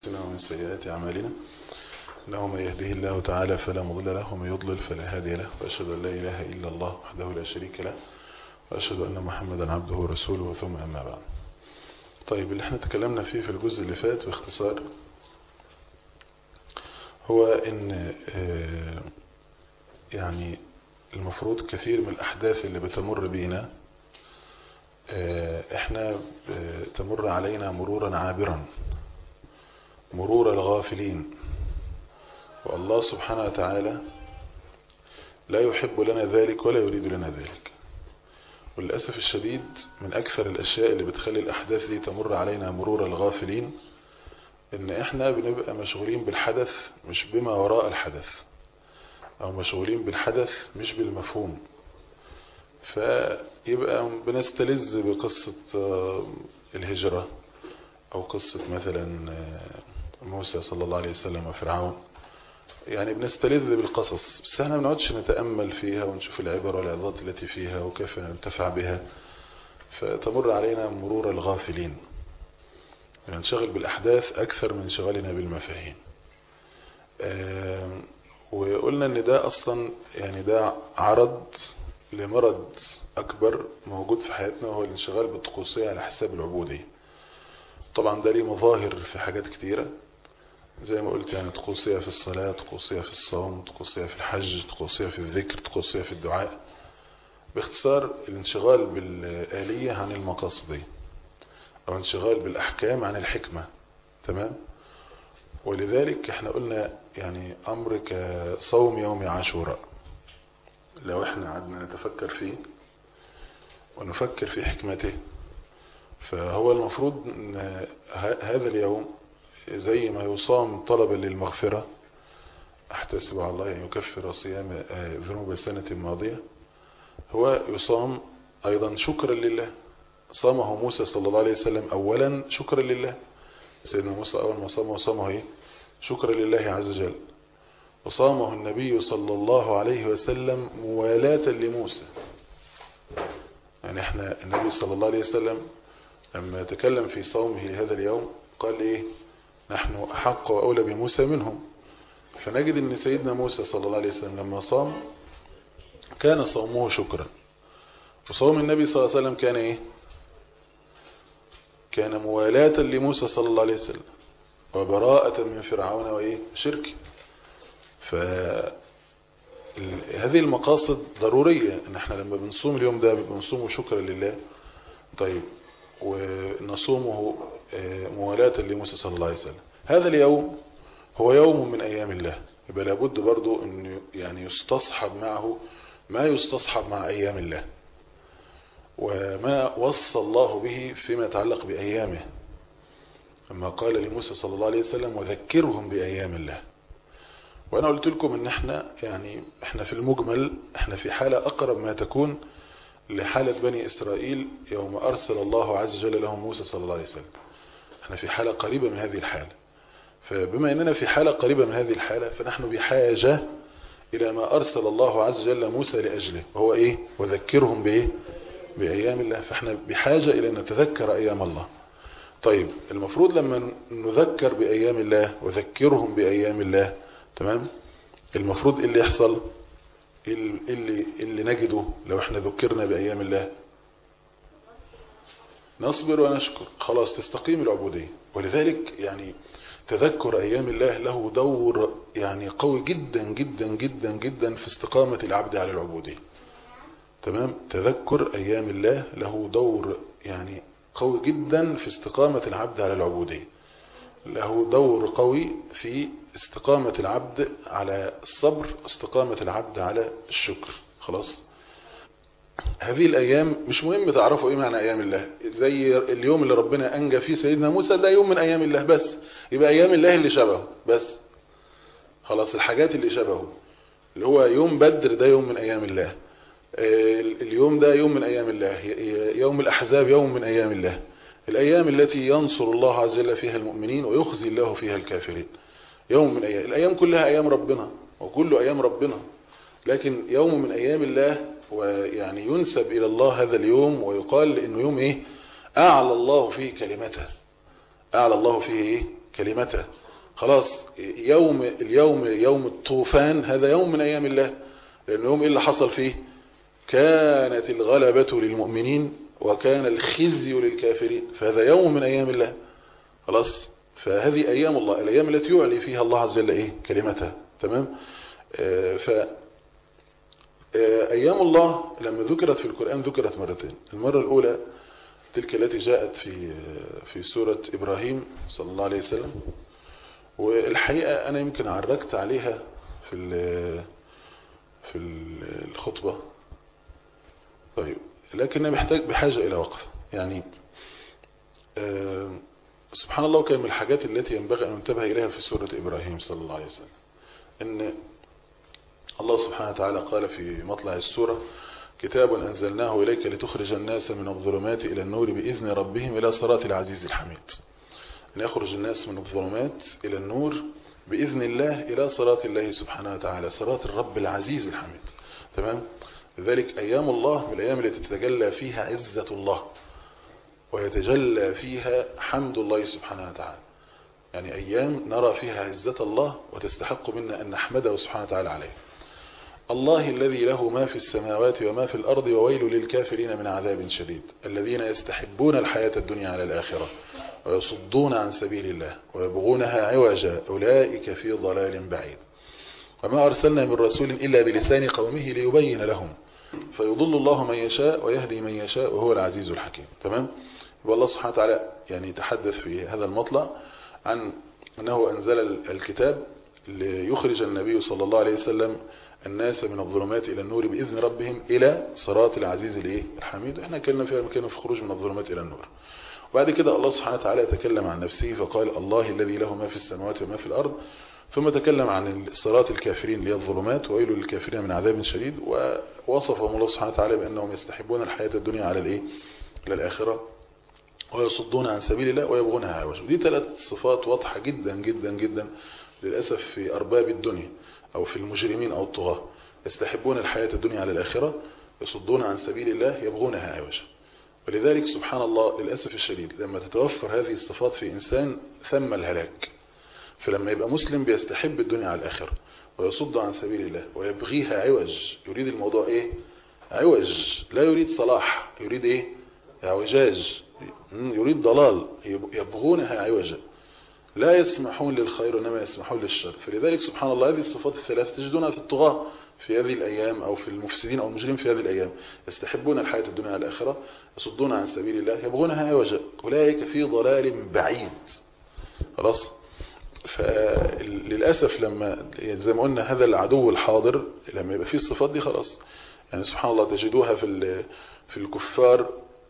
ومن سيئات أعمالنا إنه من يهده الله تعالى فلا مضل له ومن يضلل فلا هادي له وأشهد أن لا إله إلا الله وحده لا شريك له وأشهد أن محمدا عبده ورسوله ثم أما بعد طيب اللي احنا تكلمنا فيه في الجزء اللي فات باختصار هو ان يعني المفروض كثير من الأحداث اللي بتمر بينا احنا تمر علينا مرورا عابرا مرور الغافلين والله سبحانه وتعالى لا يحب لنا ذلك ولا يريد لنا ذلك وللأسف الشديد من أكثر الأشياء اللي بتخلي الأحداث دي تمر علينا مرور الغافلين إن إحنا بنبقى مشغولين بالحدث مش بما وراء الحدث أو مشغولين بالحدث مش بالمفهوم فيبقى بنستلذ بقصة الهجرة أو قصة مثلا موسى صلى الله عليه وسلم وفرعون يعني بنستلذ بالقصص بس احنا ما بنقعدش نتأمل فيها ونشوف العبر والعظات التي فيها وكيف ننتفع بها فتمر علينا مرور الغافلين ننشغل بالأحداث أكثر من انشغالنا بالمفاهيم وقلنا ان ده اصلا يعني ده عرض لمرض اكبر موجود في حياتنا وهو الانشغال بالطقوسية على حساب العبودية طبعا ده ليه مظاهر في حاجات كتيرة زي ما قلت يعني طقوسية في الصلاة طقوسية في الصوم طقوسية في الحج طقوسية في الذكر طقوسية في الدعاء باختصار الانشغال بالآلية عن المقاصدية او انشغال بالأحكام عن الحكمة تمام ولذلك احنا قلنا يعني امر كصوم يوم عاشوراء لو احنا قعدنا نتفكر فيه ونفكر في حكمته فهو المفروض ان هذا اليوم زي ما يصام طلبا للمغفرة احتسب على الله ان يكفر صيام ذنوب السنة الماضية هو يصام ايضا شكرا لله صامه موسى صلى الله عليه وسلم اولا شكرا لله سيدنا موسى اول ما صامه صامه ايه شكرا لله عز وجل وصامه النبي صلى الله عليه وسلم موالاة لموسى يعني احنا النبي صلى الله عليه وسلم لما تكلم في صومه هذا اليوم قال ايه نحن احق واولى بموسى منهم فنجد ان سيدنا موسى صلى الله عليه وسلم لما صام كان صومه شكرا وصوم النبي صلى الله عليه وسلم كان ايه كان موالاة لموسى صلى الله عليه وسلم وبراءة من فرعون وايه شرك ف هذه المقاصد ضرورية ان احنا لما بنصوم اليوم ده بنصومه شكرا لله طيب ونصومه موالاة لموسى صلى الله عليه وسلم هذا اليوم هو يوم من ايام الله يبقى لابد برضو ان يعني يستصحب معه ما يستصحب مع ايام الله وما وصى الله به فيما يتعلق بايامه لما قال لموسى صلى الله عليه وسلم وذكرهم بايام الله وانا قلت لكم ان احنا يعني احنا في المجمل احنا في حالة اقرب ما تكون لحالة بني اسرائيل يوم ارسل الله عز وجل لهم موسى صلى الله عليه وسلم احنا في حالة قريبة من هذه الحالة فبما اننا في حالة قريبة من هذه الحالة فنحن بحاجة الى ما ارسل الله عز وجل موسى لاجله وهو ايه وذكرهم بايه بايام الله فاحنا بحاجة الى ان نتذكر ايام الله طيب المفروض لما نذكر بايام الله وذكرهم بايام الله تمام المفروض اللي يحصل اللي اللي نجده لو احنا ذكرنا بايام الله نصبر ونشكر خلاص تستقيم العبودية ولذلك يعني تذكر ايام الله له دور يعني قوي جدا جدا جدا جدا في استقامة العبد على العبودية تمام تذكر ايام الله له دور يعني قوي جدا في استقامة العبد على العبودية له دور قوي في استقامة العبد على الصبر استقامة العبد على الشكر خلاص هذه الأيام مش مهم تعرفوا إيه معنى أيام الله زي اليوم اللي ربنا أنجى فيه سيدنا موسى ده يوم من أيام الله بس يبقى أيام الله اللي شبهه بس خلاص الحاجات اللي شبهه اللي هو يوم بدر ده يوم من أيام الله اليوم ده يوم من أيام الله يوم الأحزاب يوم من أيام الله الأيام التي ينصر الله عز وجل فيها المؤمنين ويخزي الله فيها الكافرين يوم من أيام الأيام كلها أيام ربنا وكل أيام ربنا لكن يوم من أيام الله ويعني ينسب إلى الله هذا اليوم ويقال إنه يوم إيه أعلى الله فيه كلمته أعلى الله فيه إيه كلمته خلاص يوم اليوم يوم الطوفان هذا يوم من ايام الله لان يوم ايه اللي حصل فيه كانت الغلبة للمؤمنين وكان الخزي للكافرين فهذا يوم من ايام الله خلاص فهذه ايام الله الايام التي يعلي فيها الله عز وجل ايه كلمته تمام آه ف أيام الله لما ذكرت في القرآن ذكرت مرتين المرة الأولى تلك التي جاءت في في سورة إبراهيم صلى الله عليه وسلم والحقيقة أنا يمكن عرجت عليها في في الخطبة طيب لكن محتاج بحاجة إلى وقف يعني سبحان الله كان من الحاجات التي ينبغي أن ننتبه إليها في سورة إبراهيم صلى الله عليه وسلم أن الله سبحانه وتعالى قال في مطلع السورة كتاب أنزلناه إليك لتخرج الناس من الظلمات إلى النور بإذن ربهم إلى صراط العزيز الحميد أن يخرج الناس من الظلمات إلى النور بإذن الله إلى صراط الله سبحانه وتعالى صراط الرب العزيز الحميد تمام لذلك أيام الله من الأيام التي تتجلى فيها عزة الله ويتجلى فيها حمد الله سبحانه وتعالى يعني أيام نرى فيها عزة الله وتستحق منا أن نحمده سبحانه وتعالى عليه الله الذي له ما في السماوات وما في الأرض وويل للكافرين من عذاب شديد الذين يستحبون الحياة الدنيا على الآخرة ويصدون عن سبيل الله ويبغونها عوجا أولئك في ضلال بعيد وما أرسلنا من رسول إلا بلسان قومه ليبين لهم فيضل الله من يشاء ويهدي من يشاء وهو العزيز الحكيم تمام والله سبحانه وتعالى يعني يتحدث في هذا المطلع عن أنه أنزل الكتاب ليخرج النبي صلى الله عليه وسلم الناس من الظلمات إلى النور بإذن ربهم إلى صراط العزيز الإيه الحميد احنا كنا في مكانه في خروج من الظلمات إلى النور وبعد كده الله سبحانه وتعالى يتكلم عن نفسه فقال الله الذي له ما في السماوات وما في الأرض ثم تكلم عن صراط الكافرين اللي هي الظلمات وويل للكافرين من عذاب شديد ووصفهم الله سبحانه وتعالى بأنهم يستحبون الحياة الدنيا على الإيه على الآخرة ويصدون عن سبيل الله ويبغونها عوجا دي ثلاث صفات واضحة جدا جدا جدا للأسف في أرباب الدنيا أو في المجرمين أو الطغاة يستحبون الحياة الدنيا على الآخرة يصدون عن سبيل الله يبغونها عوجا ولذلك سبحان الله للأسف الشديد لما تتوفر هذه الصفات في إنسان ثم الهلاك فلما يبقى مسلم بيستحب الدنيا على الآخرة ويصد عن سبيل الله ويبغيها عوج يريد الموضوع إيه عوج لا يريد صلاح يريد إيه اعوجاج يريد ضلال يبغونها عوجا لا يسمحون للخير إنما يسمحون للشر فلذلك سبحان الله هذه الصفات الثلاث تجدونها في الطغاة في هذه الأيام أو في المفسدين أو المجرمين في هذه الأيام يستحبون الحياة الدنيا على الآخرة يصدون عن سبيل الله يبغونها عوجا أولئك في ضلال بعيد خلاص فللأسف لما زي ما قلنا هذا العدو الحاضر لما يبقى فيه الصفات دي خلاص يعني سبحان الله تجدوها في في الكفار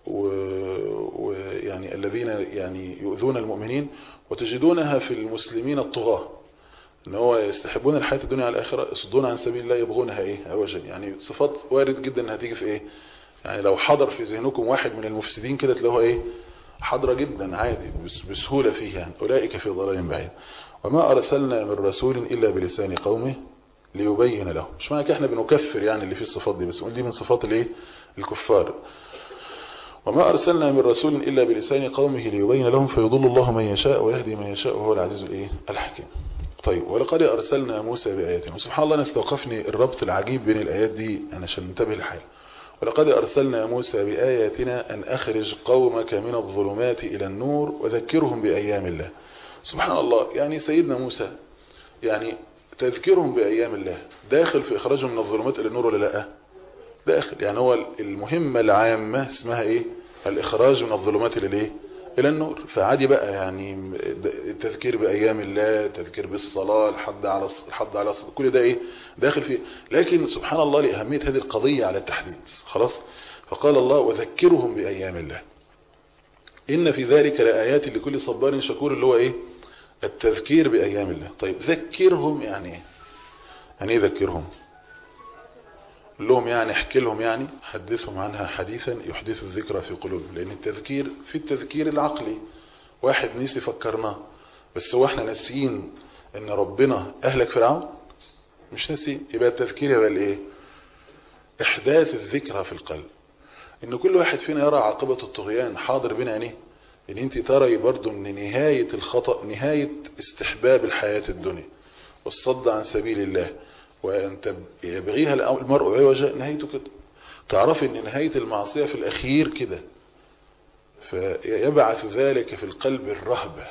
ويعني الذين يعني يؤذون المؤمنين وتجدونها في المسلمين الطغاة ان هو يستحبون الحياة الدنيا على الآخرة يصدون عن سبيل الله يبغونها ايه عوجا يعني صفات وارد جدا انها تيجي في ايه يعني لو حضر في ذهنكم واحد من المفسدين كده تلاقوها ايه حضرة جدا عادي بسهولة فيه يعني أولئك في ضلال بعيد وما أرسلنا من رسول إلا بلسان قومه ليبين لهم مش معنى احنا بنكفر يعني اللي فيه الصفات دي بس دي من صفات الايه الكفار وما أرسلنا من رسول إلا بلسان قومه ليبين لهم فيضل الله من يشاء ويهدي من يشاء وهو العزيز الايه الحكيم طيب ولقد أرسلنا موسى بآياتنا وسبحان الله نستوقفني الربط العجيب بين الآيات دي أنا عشان ننتبه لحاجة ولقد أرسلنا موسى بآياتنا أن أخرج قومك من الظلمات إلى النور وذكرهم بأيام الله سبحان الله يعني سيدنا موسى يعني تذكرهم بأيام الله داخل في إخراجهم من الظلمات إلى النور ولا لا داخل يعني هو المهمة العامة اسمها إيه الإخراج من الظلمات إلى الإيه إلى النور فعادي بقى يعني التذكير بأيام الله التذكير بالصلاة الحد على الحد على الصلاة كل ده إيه داخل فيه لكن سبحان الله لأهمية هذه القضية على التحديد خلاص فقال الله وذكرهم بأيام الله إن في ذلك لآيات لكل صبار شكور اللي هو إيه التذكير بأيام الله طيب ذكرهم يعني إيه يعني إيه ذكرهم لهم يعني احكي لهم يعني حدثهم عنها حديثا يحدث الذكرى في قلوبهم لأن التذكير في التذكير العقلي واحد نسي فكرناه بس هو احنا ناسيين ان ربنا اهلك فرعون مش ناسي يبقى التذكير يبقى الايه احداث الذكرى في القلب ان كل واحد فينا يرى عاقبة الطغيان حاضر بين عينيه ان انت تري برضو ان نهاية الخطأ نهاية استحباب الحياة الدنيا والصد عن سبيل الله وان يبغيها المرء عوجا نهايته كده تعرفي ان نهاية المعصية في الاخير كده فيبعث ذلك في القلب الرهبة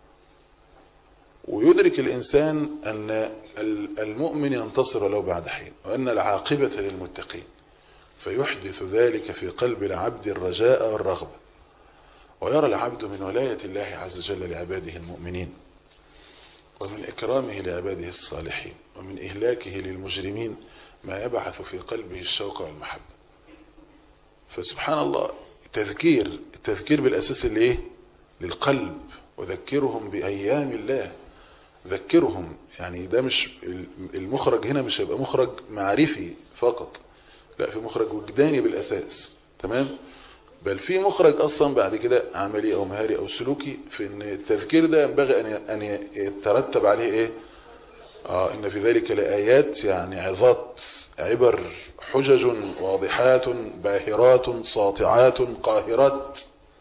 ويدرك الإنسان أن المؤمن ينتصر ولو بعد حين وأن العاقبة للمتقين فيحدث ذلك في قلب العبد الرجاء والرغبة ويرى العبد من ولاية الله عز وجل لعباده المؤمنين ومن إكرامه لعباده الصالحين ومن إهلاكه للمجرمين ما يبعث في قلبه الشوق والمحبة فسبحان الله تذكير التذكير بالأساس اللي إيه؟ للقلب وذكرهم بأيام الله ذكرهم يعني ده مش المخرج هنا مش هيبقى مخرج معرفي فقط لا في مخرج وجداني بالأساس تمام بل في مخرج أصلا بعد كده عملي أو مهاري أو سلوكي في أن التذكير ده ينبغي أن يترتب عليه إيه آه إن في ذلك لآيات يعني عظات عبر حجج واضحات باهرات ساطعات قاهرات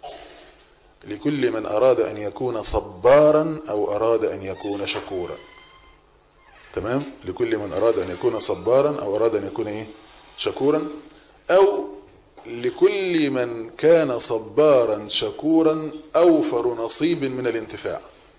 لكل من أراد أن يكون صبارا أو أراد أن يكون شكورا تمام لكل من أراد أن يكون صبارا أو أراد أن يكون إيه شكورا أو لكل من كان صبارا شكورا أوفر نصيب من الانتفاع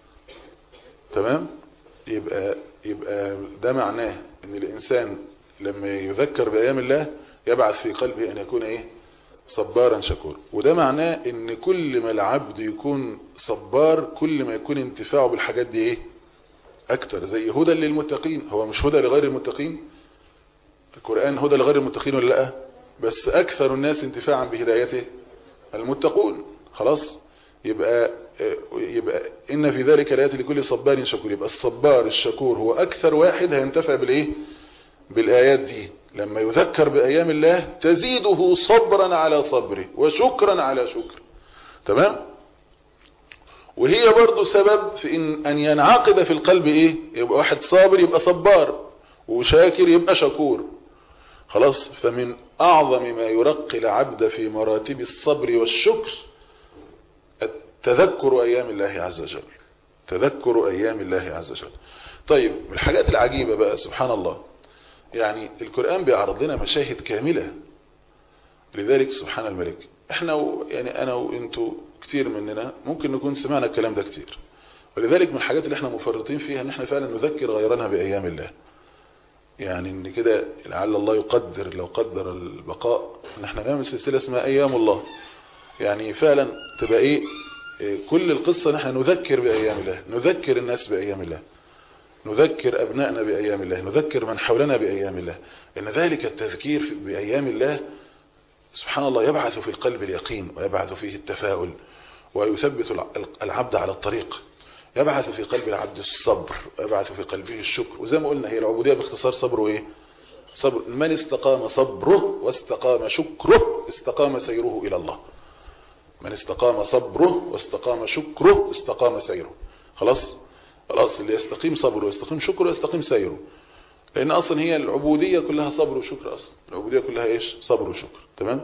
تمام يبقى يبقى ده معناه ان الانسان لما يذكر بايام الله يبعث في قلبه ان يكون ايه صبارا شكورا وده معناه ان كل ما العبد يكون صبار كل ما يكون انتفاعه بالحاجات دي ايه اكتر زي هدى للمتقين هو مش هدى لغير المتقين القرآن هدى لغير المتقين ولا لا بس اكثر الناس انتفاعا بهدايته المتقون خلاص يبقى يبقى ان في ذلك الايات لكل صبار شكور يبقى الصبار الشكور هو اكثر واحد هينتفع بالايه بالايات دي لما يذكر بايام الله تزيده صبرا على صبره وشكرا على شكر تمام وهي برضو سبب في ان ان ينعقد في القلب ايه يبقى واحد صابر يبقى صبار وشاكر يبقى شكور خلاص فمن اعظم ما يرقي العبد في مراتب الصبر والشكر تذكر أيام الله عز وجل تذكر أيام الله عز وجل طيب من الحاجات العجيبة بقى سبحان الله يعني القرآن بيعرض لنا مشاهد كاملة لذلك سبحان الملك احنا و يعني انا وانتوا كتير مننا ممكن نكون سمعنا الكلام ده كتير ولذلك من الحاجات اللي احنا مفرطين فيها ان احنا فعلا نذكر غيرنا بأيام الله يعني ان كده لعل الله يقدر لو قدر البقاء ان احنا نعمل سلسلة اسمها ايام الله يعني فعلا تبقى ايه كل القصة نحن نذكر بأيام الله نذكر الناس بأيام الله نذكر أبنائنا بأيام الله نذكر من حولنا بأيام الله إن ذلك التذكير بأيام الله سبحان الله يبعث في القلب اليقين ويبعث فيه التفاؤل ويثبت العبد على الطريق يبعث في قلب العبد الصبر ويبعث في قلبه الشكر وزي ما قلنا هي العبودية باختصار صبر ايه صبر من استقام صبره واستقام شكره استقام سيره إلى الله من استقام صبره واستقام شكره استقام سيره خلاص خلاص اللي يستقيم صبره ويستقيم شكره يستقيم سيره لان اصلا هي العبودية كلها صبر وشكر اصلا العبودية كلها ايش صبر وشكر تمام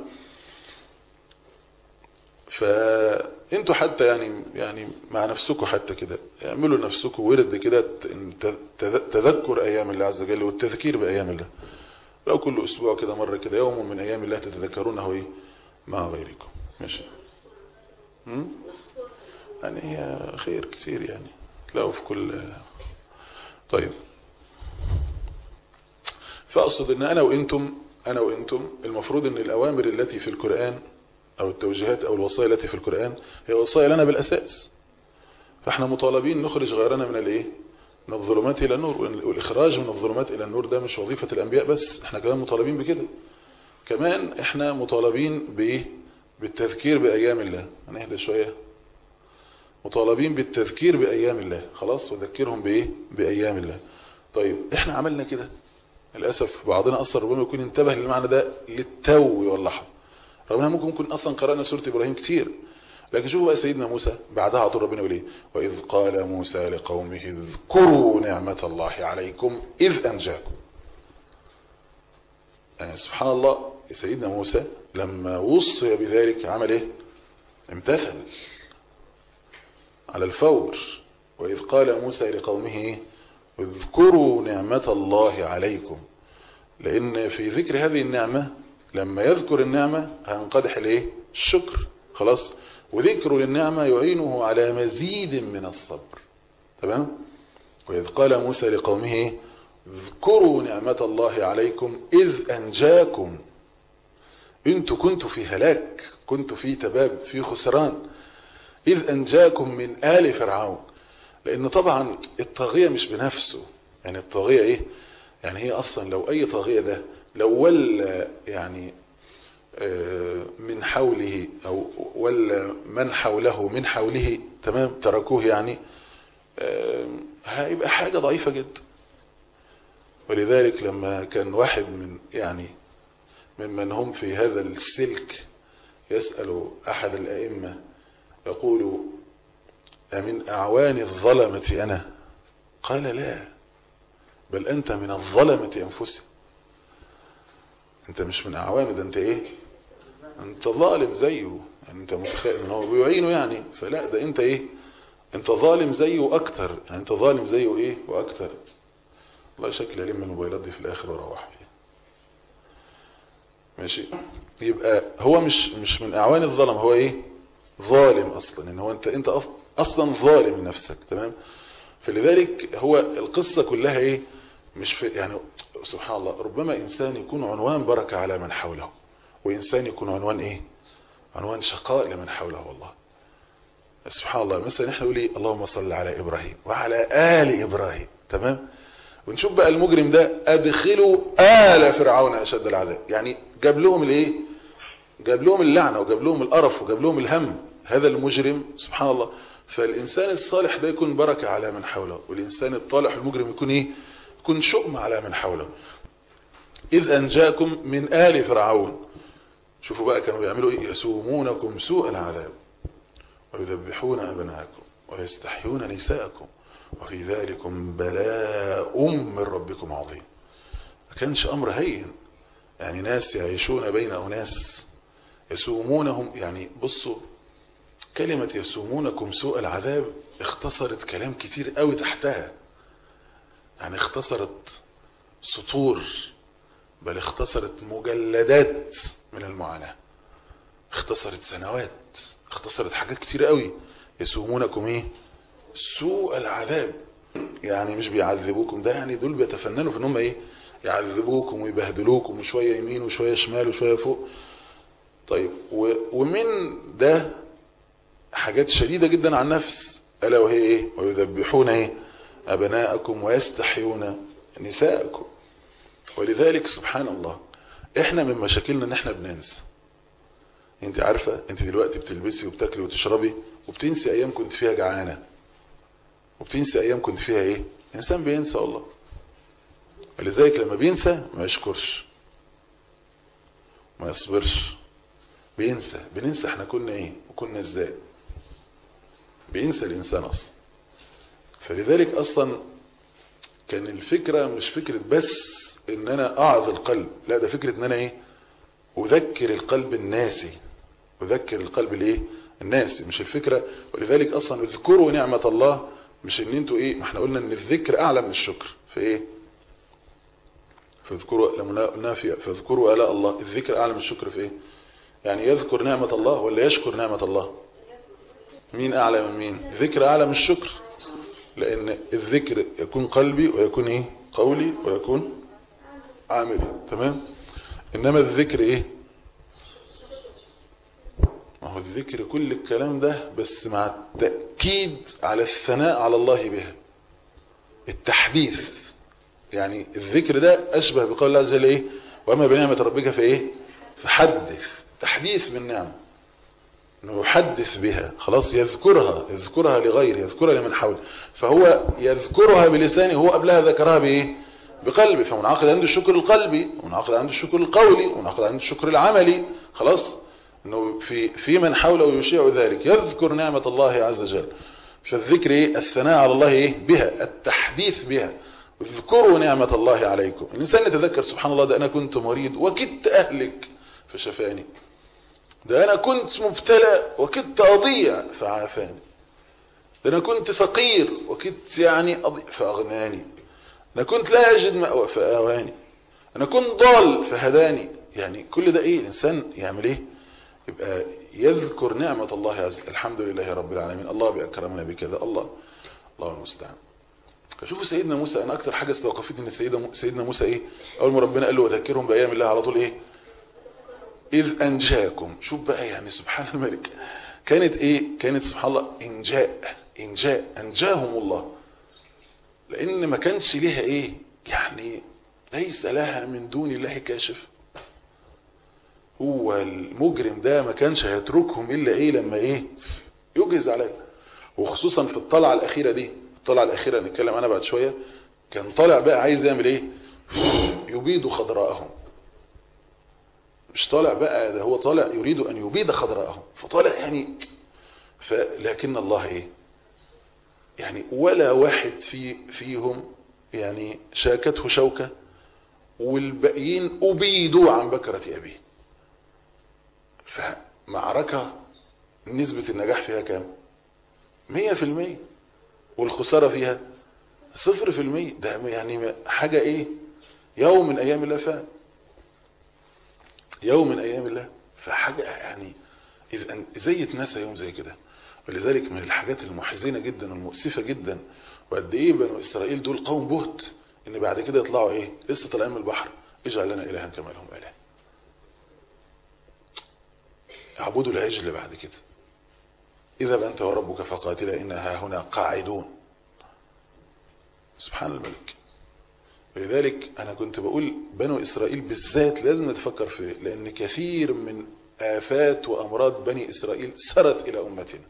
فانتوا حتى يعني يعني مع نفسكم حتى كده اعملوا نفسكم ورد كده تذكر ايام الله عز وجل والتذكير بايام الله لو كل اسبوع كده مرة كده يوم من ايام الله تتذكرونه ايه مع غيركم ماشي يعني هي خير كثير يعني تلاقوا في كل طيب فأقصد ان انا وانتم انا وانتم المفروض ان الاوامر التي في القرآن او التوجيهات او الوصايا التي في القرآن هي وصايا لنا بالاساس فاحنا مطالبين نخرج غيرنا من الايه من الظلمات الى النور والاخراج من الظلمات الى النور ده مش وظيفة الانبياء بس احنا كمان مطالبين بكده كمان احنا مطالبين بايه بالتذكير بأيام الله هنهدى شوية مطالبين بالتذكير بأيام الله خلاص وذكرهم بإيه بأيام الله طيب احنا عملنا كده للأسف بعضنا أصلا ربما يكون انتبه للمعنى ده للتو واللحظة رغم ممكن نكون أصلا قرأنا سورة إبراهيم كتير لكن شوفوا بقى سيدنا موسى بعدها على طول ربنا يقول ايه وإذ قال موسى لقومه اذكروا نعمة الله عليكم إذ أنجاكم يعني سبحان الله سيدنا موسى لما وصي بذلك عمل ايه امتثل على الفور وإذ قال موسى لقومه اذكروا نعمة الله عليكم لأن في ذكر هذه النعمة لما يذكر النعمة هينقدح الايه الشكر خلاص وذكر للنعمة يعينه على مزيد من الصبر تمام وإذ قال موسى لقومه اذكروا نعمة الله عليكم إذ أنجاكم انتوا كنتوا في هلاك كنتوا في تباب في خسران إذ أنجاكم من آل فرعون لأن طبعا الطاغية مش بنفسه يعني الطاغية إيه يعني هي أصلا لو أي طاغية ده لو ولى يعني من حوله أو ولا من حوله من حوله تمام تركوه يعني هيبقى حاجة ضعيفة جدا ولذلك لما كان واحد من يعني ممن هم في هذا السلك يسأل أحد الأئمة يقول أمن أعوان الظلمة أنا قال لا بل أنت من الظلمة أنفسهم أنت مش من أعوان ده أنت إيه أنت ظالم زيه يعني أنت متخيل أنه هو بيعينه يعني فلا ده أنت إيه أنت ظالم زيه أكتر يعني أنت ظالم زيه إيه وأكتر الله شكل ألم الموبايلات دي في الآخر وروح فيها ماشي يبقى هو مش مش من أعوان الظلم هو إيه ظالم أصلا إن هو أنت أنت أصلا ظالم نفسك تمام فلذلك هو القصة كلها إيه مش في يعني سبحان الله ربما إنسان يكون عنوان بركة على من حوله وإنسان يكون عنوان إيه عنوان شقاء لمن حوله والله سبحان الله مثلا احنا نقول ايه اللهم صل على إبراهيم وعلى آل إبراهيم تمام ونشوف بقى المجرم ده أدخلوا آل فرعون أشد العذاب يعني جاب لهم الايه جاب لهم اللعنة وجاب لهم القرف وجاب لهم الهم هذا المجرم سبحان الله فالإنسان الصالح ده يكون بركة على من حوله والإنسان الطالح المجرم يكون ايه يكون شؤم على من حوله إذ أنجاكم من آل فرعون شوفوا بقى كانوا بيعملوا إيه يسومونكم سوء العذاب ويذبحون أبناءكم ويستحيون نساءكم وفي ذلكم بلاء من ربكم عظيم ما كانش أمر هين يعني ناس يعيشون بين أناس يسومونهم يعني بصوا كلمة يسومونكم سوء العذاب اختصرت كلام كتير قوي تحتها يعني اختصرت سطور بل اختصرت مجلدات من المعاناة اختصرت سنوات اختصرت حاجات كتير قوي يسومونكم ايه سوء العذاب يعني مش بيعذبوكم ده يعني دول بيتفننوا في ان هم ايه يعذبوكم ويبهدلوكم وشوية يمين وشوية شمال وشوية فوق طيب ومن ده حاجات شديدة جدا عن نفس ألا وهي ايه ويذبحون ايه أبناءكم ويستحيون نساءكم ولذلك سبحان الله احنا من مشاكلنا ان احنا بننسى انت عارفة انت دلوقتي بتلبسي وبتاكلي وتشربي وبتنسي ايام كنت فيها جعانة وبتنسي ايام كنت فيها ايه انسان بينسى والله ولذلك لما بينسى ما يشكرش ما يصبرش بينسى بننسى احنا كنا ايه وكنا ازاي بينسى الانسان اصلا فلذلك اصلا كان الفكرة مش فكرة بس ان انا اعظ القلب لا ده فكرة ان انا ايه اذكر القلب الناسي اذكر القلب الايه الناسي مش الفكرة ولذلك اصلا اذكروا نعمة الله مش ان انتوا ايه ما احنا قلنا ان الذكر اعلى من الشكر في ايه فاذكروا لما نافية فاذكروا الاء الله الذكر اعلى من الشكر في ايه يعني يذكر نعمة الله ولا يشكر نعمة الله مين اعلى من مين ذكر اعلى من الشكر لان الذكر يكون قلبي ويكون ايه قولي ويكون عاملي تمام انما الذكر ايه ما هو الذكر كل الكلام ده بس مع التأكيد على الثناء على الله بها التحديث يعني الذكر ده اشبه بقول الله عز وجل ايه واما بنعمة ربك فايه فحدث تحديث بالنعمة انه يحدث بها خلاص يذكرها يذكرها لغيره يذكرها لمن حوله فهو يذكرها بلسانه هو قبلها ذكرها بايه بقلبه فمنعقد عنده الشكر القلبي ومنعقد عنده الشكر القولي ومنعقد عنده الشكر العملي خلاص انه في في من حوله يشيع ذلك يذكر نعمة الله عز وجل فالذكر ايه الثناء على الله ايه بها التحديث بها اذكروا نعمة الله عليكم الانسان يتذكر سبحان الله ده انا كنت مريض وكدت اهلك فشفاني ده انا كنت مبتلى وكدت اضيع فعافاني ده انا كنت فقير وكنت يعني أضيع فاغناني انا كنت لا اجد مأوى فاواني انا كنت ضال فهداني يعني كل ده ايه الانسان يعمل ايه يبقى يذكر نعمة الله عز وجل الحمد لله رب العالمين الله بأكرمنا بكذا الله الله المستعان شوفوا سيدنا موسى انا اكتر حاجة استوقفتني ان سيدنا سيدنا موسى ايه اول ما ربنا قال له وذكرهم بايام الله على طول ايه اذ انجاكم شوف بقى يعني سبحان الملك كانت ايه كانت سبحان الله انجاء انجاء انجاهم الله لان ما كانش ليها ايه يعني ليس لها من دون الله كاشف هو المجرم ده ما كانش هيتركهم الا ايه لما ايه يجهز عليه وخصوصا في الطلعه الاخيره دي الطلعه الاخيره نتكلم عنها بعد شويه كان طالع بقى عايز يعمل ايه يبيد خضراءهم مش طالع بقى ده هو طالع يريد ان يبيد خضراءهم فطالع يعني فلكن الله ايه يعني ولا واحد في فيهم يعني شاكته شوكة والباقيين أبيدوا عن بكرة أبيه فمعركة نسبة النجاح فيها كام مية في المية والخسارة فيها صفر في المية ده يعني حاجة ايه يوم من ايام الله فعلا يوم من ايام الله فحاجة يعني اذا ازاي يتنسى يوم زي كده ولذلك من الحاجات المحزنة جدا والمؤسفة جدا وقد ايه بنو اسرائيل دول قوم بهت ان بعد كده يطلعوا ايه لسه طالعين من البحر اجعل لنا الها كما لهم اله اعبدوا العجل بعد كده اذا انت وربك فقاتلا انها هنا قاعدون سبحان الملك ولذلك انا كنت بقول بنو اسرائيل بالذات لازم نتفكر فيه لان كثير من آفات وأمراض بني إسرائيل سرت إلى أمتنا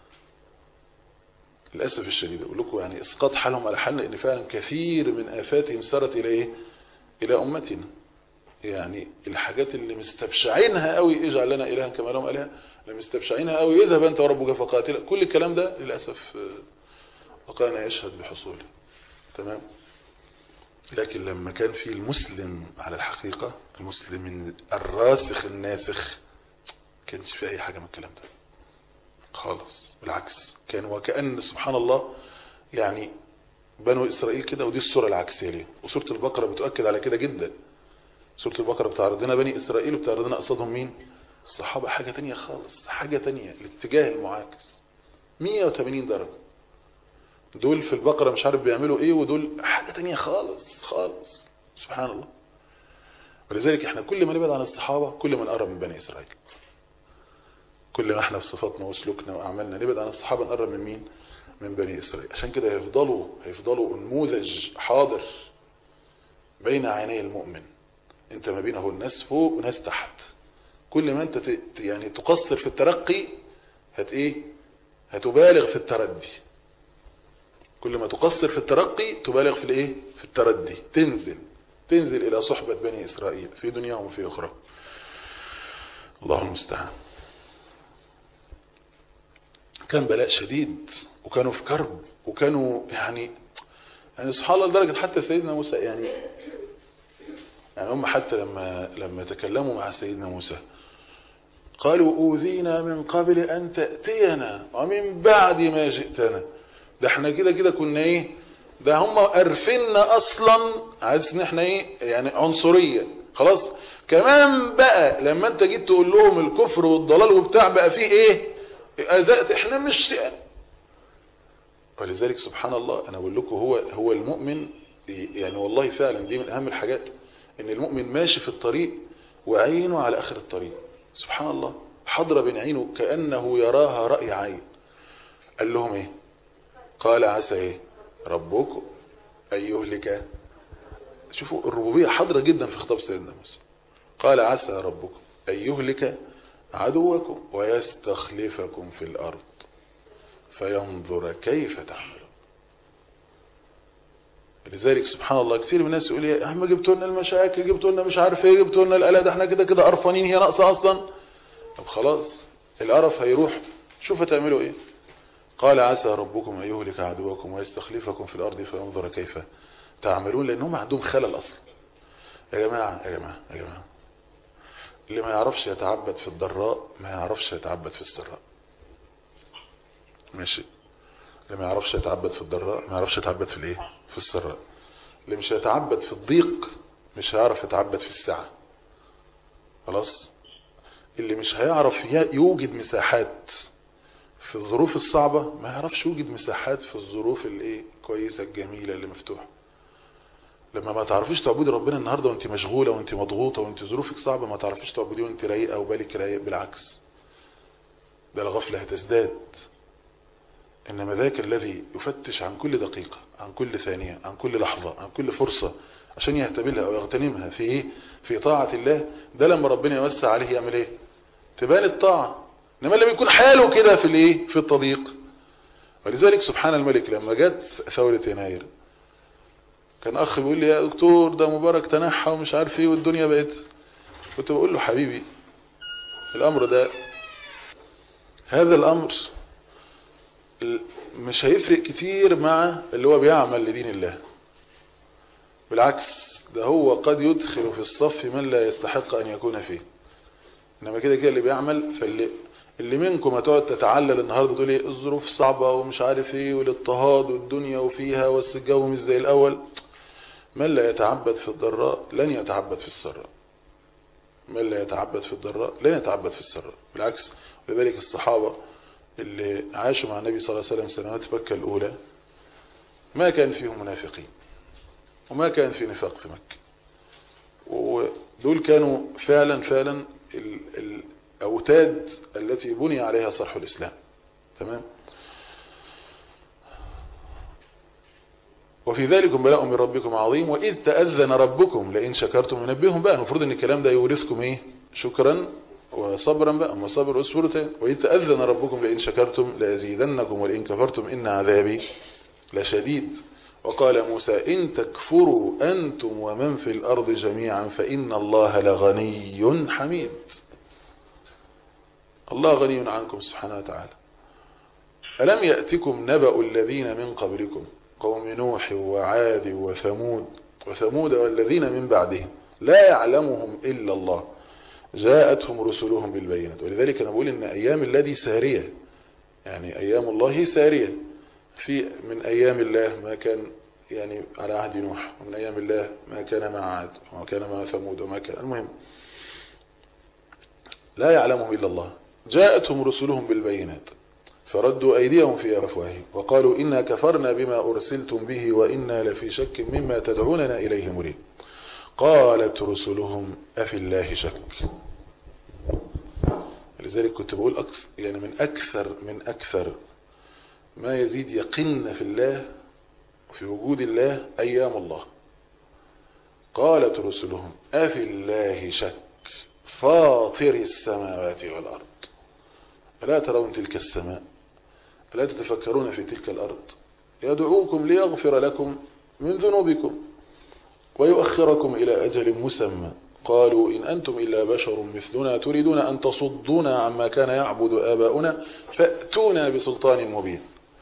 للأسف الشديد أقول لكم يعني إسقاط حالهم على حالنا إن فعلا كثير من آفاتهم سرت إلى إيه؟ إلى أمتنا يعني الحاجات اللي مستبشعينها قوي اجعل لنا إلها كما لهم إله اللي مستبشعينها قوي اذهب أنت وربك فقاتل كل الكلام ده للأسف وقعنا يشهد بحصوله تمام لكن لما كان في المسلم على الحقيقة المسلم الراسخ الناسخ كانش في اي حاجة من الكلام ده خالص بالعكس كان وكأن سبحان الله يعني بنو اسرائيل كده ودي الصورة العكسية ليه وسورة البقرة بتؤكد على كده جدا سورة البقرة بتعرض لنا بني اسرائيل وبتعرض لنا قصادهم مين الصحابة حاجة تانية خالص حاجة تانية الاتجاه المعاكس 180 درجة دول في البقرة مش عارف بيعملوا ايه ودول حاجة تانية خالص خالص سبحان الله ولذلك احنا كل ما نبعد عن الصحابة كل ما نقرب من بني اسرائيل كل ما احنا في صفاتنا وسلوكنا واعمالنا نبعد عن الصحابة نقرب من مين من بني اسرائيل عشان كده هيفضلوا هيفضلوا نموذج حاضر بين عيني المؤمن انت ما بينه الناس فوق وناس تحت كل ما انت ت... يعني تقصر في الترقي هت ايه هتبالغ في التردي كل ما تقصر في الترقي تبالغ في الايه في التردي تنزل تنزل الى صحبة بني اسرائيل في دنياهم وفي اخرى الله المستعان كان بلاء شديد وكانوا في كرب وكانوا يعني يعني سبحان الله لدرجة حتى سيدنا موسى يعني يعني هم حتى لما لما تكلموا مع سيدنا موسى قالوا أوذينا من قبل أن تأتينا ومن بعد ما جئتنا ده احنا كده كده كنا ايه ده هم قرفنا اصلا عايز ان احنا ايه يعني عنصرية خلاص كمان بقى لما انت جيت تقول لهم الكفر والضلال وبتاع بقى فيه ايه اذات احنا مش يعني ولذلك سبحان الله انا بقول لكم هو هو المؤمن يعني والله فعلا دي من اهم الحاجات ان المؤمن ماشي في الطريق وعينه على اخر الطريق سبحان الله حضر بين عينه كأنه يراها رأي عين قال لهم ايه قال عسى ايه ربكم ان يهلك شوفوا الربوبية حاضرة جدا في خطاب سيدنا موسى قال عسى ربكم ان يهلك عدوكم ويستخلفكم في الارض فينظر كيف تعملون لذلك سبحان الله كثير من الناس يقول يا احنا جبتوا لنا المشاكل جبتوا لنا مش عارف ايه جبتوا لنا الالات احنا كده كده قرفانين هي ناقصه اصلا طب خلاص القرف هيروح شوف هتعملوا ايه قال عسى ربكم ان يهلك عدوكم ويستخلفكم في الارض فينظر كيف تعملون لان هم عندهم خلل اصلا يا جماعه يا جماعه يا جماعه اللي ما يعرفش يتعبد في الضراء ما يعرفش يتعبد في السراء ماشي اللي ما يعرفش يتعبد في الضراء ما يعرفش يتعبد في الايه في السراء اللي مش هيتعبد في الضيق مش هيعرف يتعبد في السعة خلاص اللي مش هيعرف يوجد مساحات في الظروف الصعبة ما يعرفش يوجد مساحات في الظروف الايه كويسة الجميلة اللي مفتوحة لما ما تعرفيش تعبدي ربنا النهاردة وانت مشغولة وانت مضغوطة وانت ظروفك صعبة ما تعرفيش تعبدي وانت رايقة وبالك رايق بالعكس ده الغفلة هتزداد إنما ذاك الذي يفتش عن كل دقيقة عن كل ثانية عن كل لحظة عن كل فرصة عشان يهتبلها أو يغتنمها في إيه؟ في طاعة الله ده لما ربنا يوسع عليه يعمل إيه تبان الطاعة إنما لما يكون حاله كده في الإيه في التضييق ولذلك سبحان الملك لما جت ثورة يناير كان أخ بيقول لي يا دكتور ده مبارك تنحى ومش عارف إيه والدنيا بقت كنت بقول له حبيبي الأمر ده هذا الأمر مش هيفرق كتير مع اللي هو بيعمل لدين الله بالعكس ده هو قد يدخل في الصف من لا يستحق أن يكون فيه إنما كده كده اللي بيعمل فاللي اللي منكم هتقعد تتعلل النهارده تقول ايه الظروف صعبة ومش عارف ايه والاضطهاد والدنيا وفيها بس الجو مش زي الأول من لا يتعبد في الضراء لن يتعبد في السراء من لا يتعبد في الضراء لن يتعبد في السراء بالعكس لذلك الصحابة اللي عاشوا مع النبي صلى الله عليه وسلم سنوات مكة الأولى ما كان فيهم منافقين وما كان في نفاق في مكة ودول كانوا فعلا فعلا الأوتاد التي بني عليها صرح الإسلام تمام وفي ذلك بلاء من ربكم عظيم وإذ تأذن ربكم لئن شكرتم ينبههم بقى المفروض ان الكلام ده يورثكم ايه شكرا وصبرا بقى اما صبر اسفرتين وإذ تأذن ربكم لئن شكرتم لأزيدنكم ولئن كفرتم إن عذابي لشديد وقال موسى إن تكفروا أنتم ومن في الأرض جميعا فإن الله لغني حميد الله غني عنكم سبحانه وتعالى ألم يأتكم نبأ الذين من قبلكم قوم نوح وعاد وثمود وثمود والذين من بعدهم لا يعلمهم إلا الله جاءتهم رسلهم بالبينات ولذلك أنا بقول إن أيام الله دي سارية يعني أيام الله سارية في من أيام الله ما كان يعني على عهد نوح ومن أيام الله ما كان مع عاد وما كان مع ثمود وما كان المهم لا يعلمهم إلا الله جاءتهم رسلهم بالبينات فردوا أيديهم في أفواههم وقالوا إنا كفرنا بما أرسلتم به وإنا لفي شك مما تدعوننا إليه مريب قالت رسلهم أفي الله شك لذلك كنت بقول أكثر يعني من أكثر من أكثر ما يزيد يقن في الله في وجود الله أيام الله قالت رسلهم أفي الله شك فاطر السماوات والأرض ألا ترون تلك السماء ألا تتفكرون في تلك الأرض يدعوكم ليغفر لكم من ذنوبكم ويؤخركم إلى أجل مسمى قالوا إن أنتم إلا بشر مثلنا تريدون أن تصدونا عما كان يعبد آباؤنا فأتونا بسلطان مبين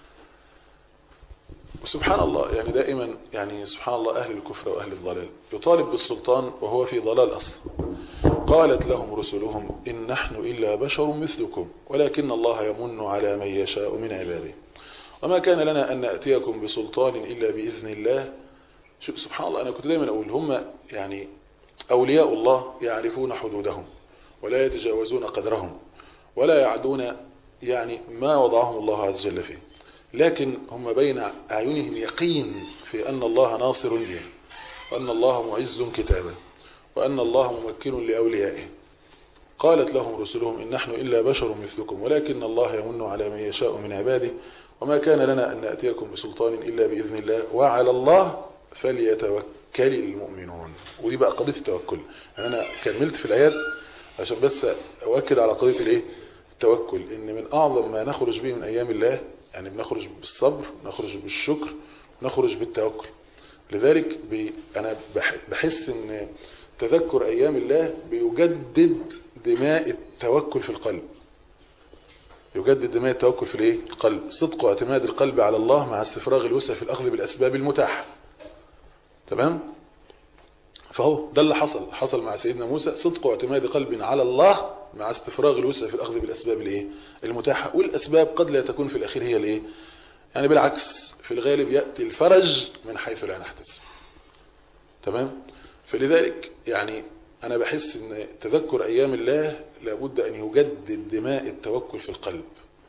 وسبحان الله يعني دائما يعني سبحان الله أهل الكفر وأهل الضلال يطالب بالسلطان وهو في ضلال أصلا قالت لهم رسلهم إن نحن إلا بشر مثلكم ولكن الله يمن على من يشاء من عباده وما كان لنا أن نأتيكم بسلطان إلا بإذن الله شوف سبحان الله أنا كنت دايما أقول هم يعني أولياء الله يعرفون حدودهم ولا يتجاوزون قدرهم ولا يعدون يعني ما وضعهم الله عز وجل فيه لكن هم بين أعينهم يقين في أن الله ناصر لهم وأن الله معز كتابه وأن الله ممكن لأوليائه قالت لهم رسلهم إن نحن إلا بشر مثلكم ولكن الله يمن على من يشاء من عباده وما كان لنا أن نأتيكم بسلطان إلا بإذن الله وعلى الله فليتوكل المؤمنون ودي بقى قضية التوكل أنا كملت في الآيات عشان بس أؤكد على قضية الإيه التوكل إن من أعظم ما نخرج به من أيام الله يعني بنخرج بالصبر نخرج بالشكر نخرج بالتوكل لذلك بي أنا بحس إن تذكر أيام الله بيجدد دماء التوكل في القلب يجدد دماء التوكل في الايه القلب صدق واعتماد القلب على الله مع استفراغ الوسع في الأخذ بالأسباب المتاحة تمام فهو ده اللي حصل حصل مع سيدنا موسى صدق واعتماد قلب على الله مع استفراغ الوسع في الأخذ بالأسباب الايه المتاحة والأسباب قد لا تكون في الأخير هي الايه يعني بالعكس في الغالب يأتي الفرج من حيث لا نحتسب تمام فلذلك يعني أنا بحس أن تذكر أيام الله لابد أن يجدد دماء التوكل في القلب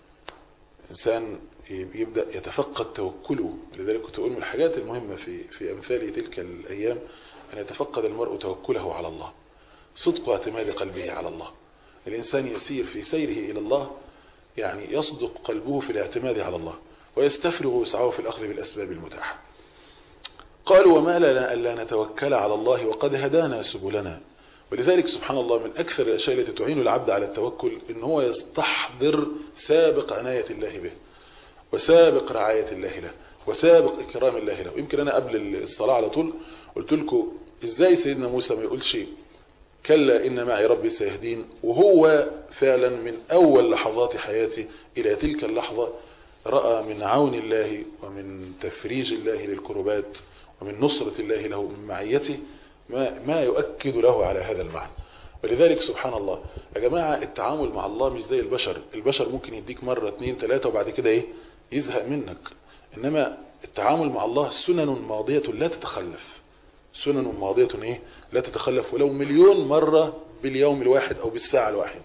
إنسان يبدأ يتفقد توكله لذلك كنت أقول من الحاجات المهمة في في أمثال تلك الأيام أن يتفقد المرء توكله على الله صدق اعتماد قلبه على الله الإنسان يسير في سيره إلى الله يعني يصدق قلبه في الاعتماد على الله ويستفرغ ويسعه في الأخذ بالأسباب المتاحة قالوا وما لنا ألا نتوكل على الله وقد هدانا سبلنا ولذلك سبحان الله من أكثر الأشياء التي تعين العبد على التوكل إن هو يستحضر سابق عناية الله به وسابق رعاية الله له وسابق إكرام الله له يمكن أنا قبل الصلاة على طول قلت لكم إزاي سيدنا موسى ما يقولش كلا إن معي ربي سيهدين وهو فعلا من أول لحظات حياتي إلى تلك اللحظة رأى من عون الله ومن تفريج الله للكربات ومن نصرة الله له من معيته ما, ما يؤكد له على هذا المعنى ولذلك سبحان الله يا جماعة التعامل مع الله مش زي البشر البشر ممكن يديك مرة اتنين تلاتة وبعد كده ايه يزهق منك انما التعامل مع الله سنن ماضية لا تتخلف سنن ماضية ايه لا تتخلف ولو مليون مرة باليوم الواحد او بالساعة الواحدة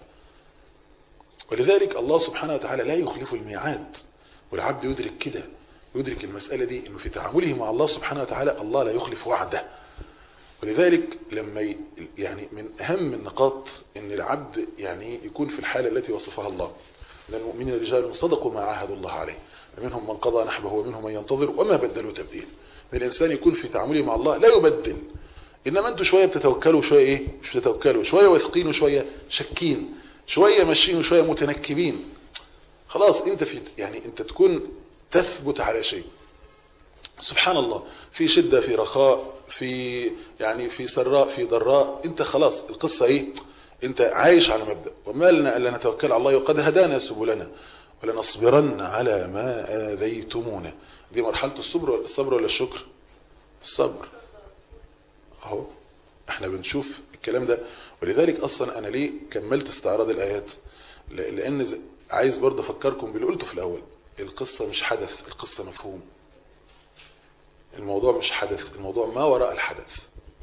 ولذلك الله سبحانه وتعالى لا يخلف الميعاد والعبد يدرك كده يدرك المسألة دي انه في تعامله مع الله سبحانه وتعالى الله لا يخلف وعده ولذلك لما ي... يعني من أهم النقاط أن العبد يعني يكون في الحالة التي وصفها الله من المؤمنين رجال صدقوا ما عاهدوا الله عليه منهم من قضى نحبه ومنهم من ينتظر وما بدلوا تبديل من الإنسان يكون في تعامله مع الله لا يبدل إنما أنتوا شوية بتتوكلوا شوية إيه مش بتتوكلوا شوية واثقين وشوية شكين شوية ماشيين وشوية متنكبين خلاص أنت في يعني أنت تكون تثبت على شيء سبحان الله في شدة في رخاء في يعني في سراء في ضراء انت خلاص القصة ايه انت عايش على مبدأ وما لنا الا نتوكل على الله وقد هدانا سبلنا ولنصبرن على ما آذيتمونا دي مرحلة الصبر الصبر ولا الشكر الصبر اهو احنا بنشوف الكلام ده ولذلك اصلا انا ليه كملت استعراض الايات لان عايز برضه افكركم باللي قلته في الاول القصة مش حدث القصة مفهوم الموضوع مش حدث الموضوع ما وراء الحدث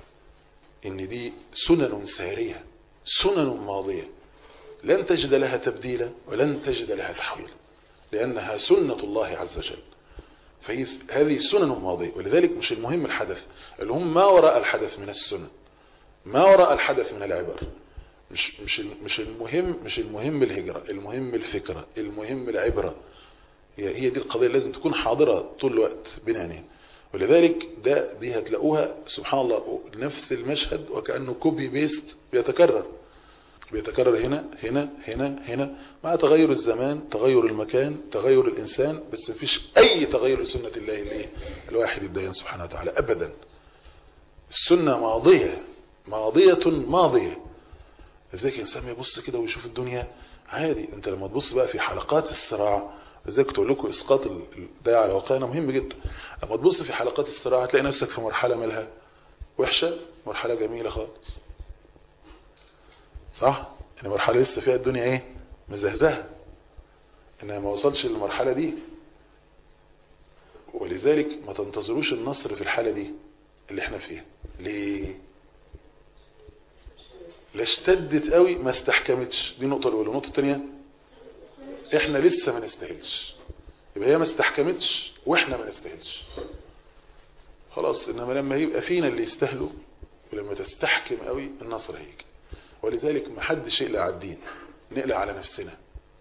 ان دي سنن سارية سنن ماضية لن تجد لها تبديلا ولن تجد لها تحويلا لأنها سنة الله عز وجل فهذه سنن ماضية ولذلك مش المهم الحدث اللي هم ما وراء الحدث من السنن ما وراء الحدث من العبر مش مش مش المهم مش المهم الهجرة المهم الفكرة المهم العبرة هي هي دي القضية لازم تكون حاضرة طول الوقت بين عينين ولذلك ده دي هتلاقوها سبحان الله نفس المشهد وكأنه كوبي بيست بيتكرر بيتكرر هنا هنا هنا هنا مع تغير الزمان تغير المكان تغير الإنسان بس مفيش أي تغير لسنة الله الايه الواحد الديان سبحانه وتعالى أبدا السنة ماضية ماضية ماضية ازيك الإنسان يبص كده ويشوف الدنيا عادي انت لما تبص بقى في حلقات الصراع ازاي كنت اقول لكم اسقاط ده على واقعنا مهم جدا لما تبص في حلقات الصراع هتلاقي نفسك في مرحله مالها وحشه مرحله جميله خالص صح ان مرحله لسه فيها الدنيا ايه مزهزهه انها ما وصلش للمرحله دي ولذلك ما تنتظروش النصر في الحاله دي اللي احنا فيها ليه لا اشتدت قوي ما استحكمتش دي النقطه الاولى النقطه الثانيه احنا لسه ما نستاهلش يبقى هي ما استحكمتش واحنا ما نستاهلش خلاص انما لما يبقى فينا اللي يستاهلوا ولما تستحكم قوي النصر هيجي ولذلك ما حدش يقلق على الدين نقلق على نفسنا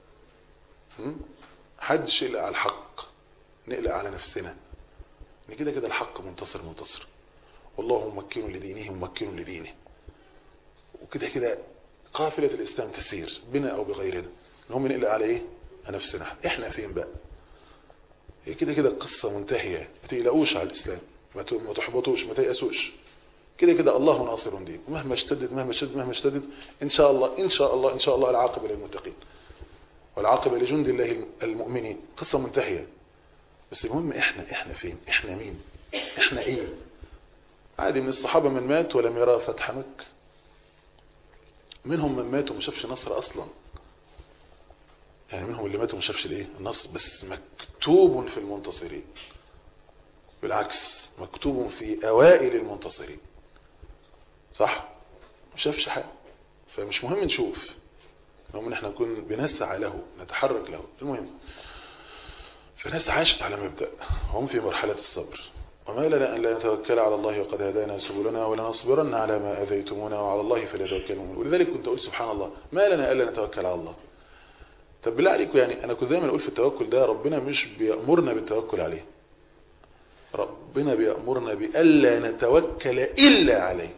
حدش يقلق على الحق نقلق على نفسنا ان كده كده الحق منتصر منتصر والله ممكن لدينه ممكن لدينه وكده كده قافلة الإسلام تسير بنا أو بغيرنا نهم نقلق على إيه نفسنا إحنا فين بقى هي كده كده القصة منتهية ما تقلقوش على الإسلام ما تحبطوش ما تيأسوش كده كده الله ناصر دين ومهما اشتدت مهما اشتدت مهما اشتدت إن شاء الله إن شاء الله إن شاء الله العاقبة للمتقين والعاقبة لجند الله المؤمنين قصة منتهية بس المهم إحنا إحنا فين إحنا مين إحنا إيه عادي من الصحابة من مات ولم يرى فتح مكة منهم من مات وما شافش نصر أصلا يعني منهم اللي ماتوا ما شافش الايه النصر بس مكتوب في المنتصرين بالعكس مكتوب في اوائل المنتصرين صح ما شافش حاجه فمش مهم نشوف المهم ان احنا نكون بنسعى له نتحرك له المهم فالناس عاشت على مبدأ هم في مرحلة الصبر وما لنا أن لا نتوكل على الله وقد هدانا سبلنا ولنصبرن على ما أذيتمونا وعلى الله فليتوكل المؤمنون ولذلك كنت أقول سبحان الله ما لنا ألا نتوكل على الله طب بالله عليكم يعني أنا كنت دايما أقول في التوكل ده ربنا مش بيأمرنا بالتوكل عليه ربنا بيأمرنا بألا نتوكل إلا عليه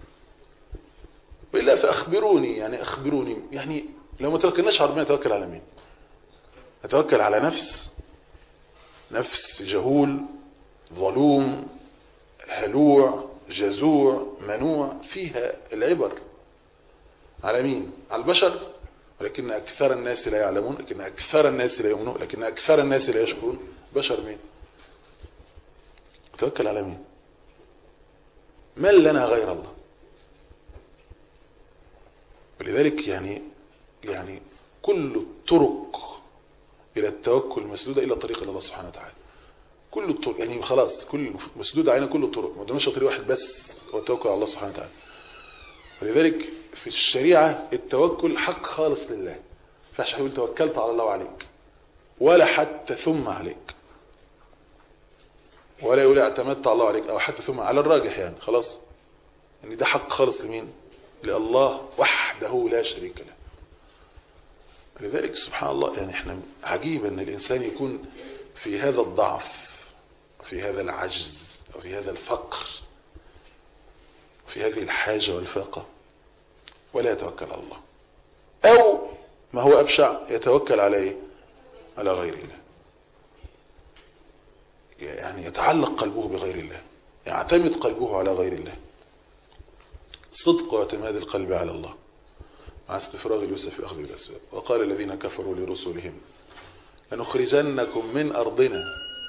وإلا فأخبروني يعني أخبروني يعني لو ما توكلناش على ربنا نتوكل على مين نتوكل على نفس نفس جهول ظلوم هلوع جزوع منوع فيها العبر على مين على البشر ولكن أكثر الناس لا يعلمون لكن أكثر الناس لا يؤمنون لكن أكثر الناس لا يشكرون بشر مين توكل على مين من لنا غير الله ولذلك يعني يعني كل الطرق إلى التوكل مسدودة إلى طريق الله سبحانه وتعالى كل الطرق يعني خلاص كل مسدود علينا كل الطرق ما قدامناش طريق واحد بس هو التوكل على الله سبحانه وتعالى ولذلك في الشريعة التوكل حق خالص لله فاش هيقول توكلت على الله وعليك ولا حتى ثم عليك ولا يقول اعتمدت على الله عليك او حتى ثم على الراجح يعني خلاص يعني ده حق خالص لمين لله وحده لا شريك له لذلك سبحان الله يعني احنا عجيب ان الانسان يكون في هذا الضعف في هذا العجز وفي هذا الفقر في هذه الحاجة والفاقة ولا يتوكل على الله او ما هو ابشع يتوكل عليه على غير الله يعني يتعلق قلبه بغير الله يعتمد قلبه على غير الله صدق واعتماد القلب على الله مع استفراغ اليوسف في أخذ بالأسباب وقال الذين كفروا لرسلهم لنخرجنكم من أرضنا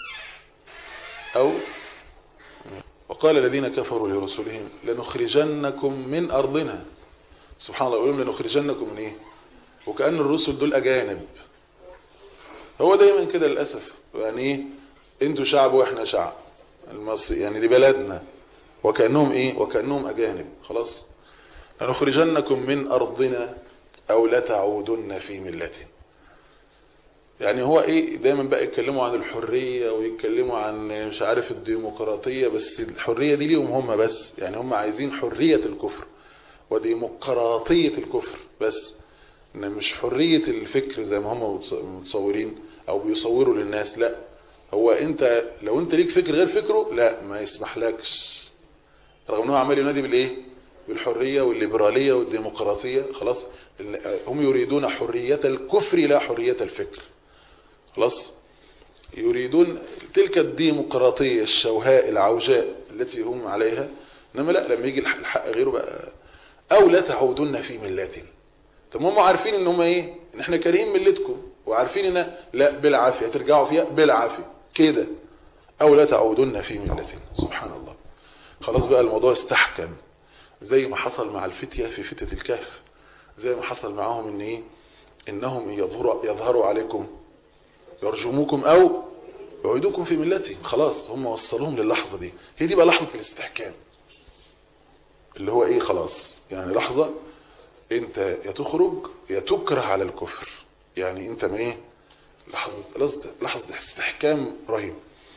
أو وقال الذين كفروا لرسلهم لنخرجنكم من أرضنا سبحان الله يقولون لنخرجنكم من إيه وكأن الرسل دول أجانب هو دايما كده للأسف يعني إيه انتوا شعب واحنا شعب المصري يعني دي بلدنا وكأنهم ايه وكأنهم اجانب خلاص لنخرجنكم من ارضنا او لتعودن في ملتنا يعني هو ايه دايما بقى يتكلموا عن الحرية ويتكلموا عن مش عارف الديمقراطية بس الحرية دي ليهم هم بس يعني هم عايزين حرية الكفر وديمقراطية الكفر بس ان مش حرية الفكر زي ما هم متصورين او بيصوروا للناس لا هو انت لو انت ليك فكر غير فكره لا ما يسمحلكش رغم انه عمال ينادي بالايه بالحرية والليبرالية والديمقراطية خلاص هم يريدون حرية الكفر لا حرية الفكر خلاص يريدون تلك الديمقراطية الشوهاء العوجاء التي هم عليها انما لا لما يجي الحق غيره بقى او لا تعودن في ملاتنا طب هم عارفين ان هم ايه ان احنا كارهين ملتكم وعارفين ان لا بالعافية ترجعوا فيها بالعافية كده او لا تعودن في ملتنا سبحان الله خلاص بقى الموضوع استحكم زي ما حصل مع الفتية في فتية الكهف زي ما حصل معاهم ان ايه انهم يظهروا, يظهروا عليكم يرجموكم او يعيدوكم في ملتهم خلاص هم وصلوهم للحظة دي هي دي بقى لحظة الاستحكام اللي هو ايه خلاص يعني لحظة انت يا تخرج يا تكره على الكفر يعني انت ما ايه لحظة, لحظة استحكام رهيب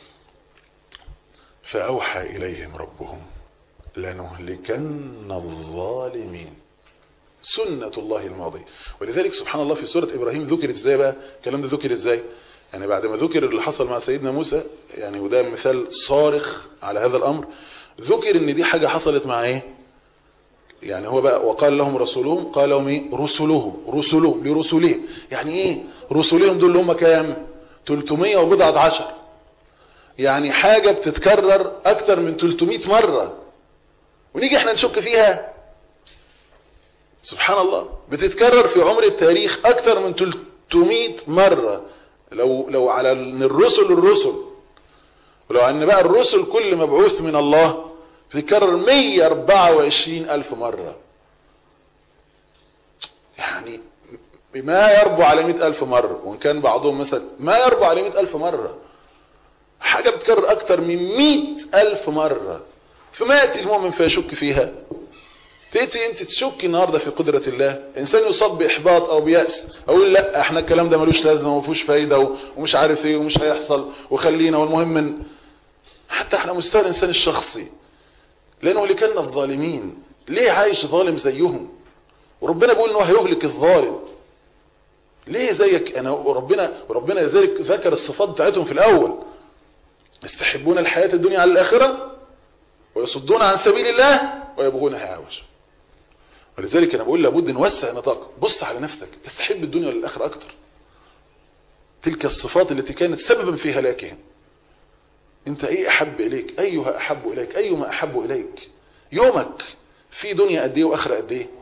فأوحى إليهم ربهم لنهلكن الظالمين سنة الله الماضية ولذلك سبحان الله في سورة إبراهيم ذكرت ازاي بقى الكلام ده ذكر ازاي يعني بعد ما ذكر اللي حصل مع سيدنا موسى يعني وده مثال صارخ على هذا الأمر ذكر ان دي حاجة حصلت مع ايه يعني هو بقى وقال لهم رسولهم قال لهم ايه رسلهم رسلهم لرسلهم يعني ايه رسلهم دول اللي هم كام 300 وبضعة عشر يعني حاجة بتتكرر اكتر من 300 مرة ونيجي احنا نشك فيها سبحان الله بتتكرر في عمر التاريخ اكتر من 300 مرة لو لو على ان الرسل الرسل ولو ان بقى الرسل كل مبعوث من الله بتتكرر 124 ألف مرة يعني ما يربو على مئة ألف مرة وإن كان بعضهم مثلا ما يربو على مئة ألف مرة حاجة بتكرر أكتر من مئة ألف مرة فما يأتي المؤمن فيشك فيها تأتي أنت تشك النهاردة في قدرة الله إنسان يصاب بإحباط أو بيأس أقول لا احنا الكلام ده ملوش لازمة ومفوش فايدة ومش عارف ايه ومش هيحصل وخلينا والمهم من حتى احنا مستوى الإنسان الشخصي لأنه اللي كان الظالمين ليه عايش ظالم زيهم وربنا بيقول انه هيهلك الظالم ليه زيك انا وربنا وربنا لذلك ذكر الصفات بتاعتهم في الاول يستحبون الحياة الدنيا على الاخرة ويصدون عن سبيل الله ويبغونها عوجا ولذلك انا بقول لابد نوسع نطاق بص على نفسك تستحب الدنيا للاخرة اكتر تلك الصفات التي كانت سببا في هلاكهم انت ايه احب اليك ايها احب اليك ايما احب اليك يومك في دنيا قد ايه واخره قد ايه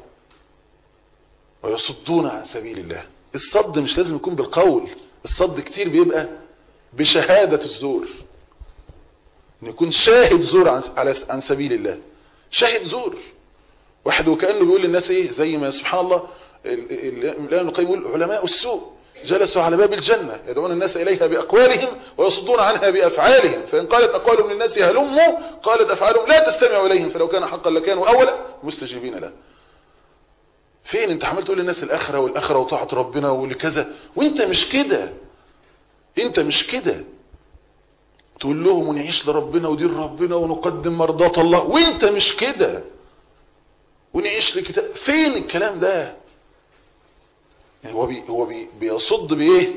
ويصدون عن سبيل الله الصد مش لازم يكون بالقول الصد كتير بيبقى بشهادة الزور ان يكون شاهد زور عن, على عن سبيل الله شاهد زور واحد وكأنه بيقول للناس ايه زي ما سبحان الله الآن القيم يقول علماء السوء جلسوا على باب الجنة يدعون الناس إليها بأقوالهم ويصدون عنها بأفعالهم فإن قالت أقوالهم للناس هلموا قالت أفعالهم لا تستمعوا إليهم فلو كان حقا لكانوا أولا مستجيبين له فين انت عمال تقول للناس الآخرة والآخرة وطاعة ربنا ولكذا وانت مش كده انت مش كده تقول لهم ونعيش لربنا ودين ربنا ونقدم مرضات الله وانت مش كده ونعيش لكتاب فين الكلام ده يعني هو بي هو بي بيصد بايه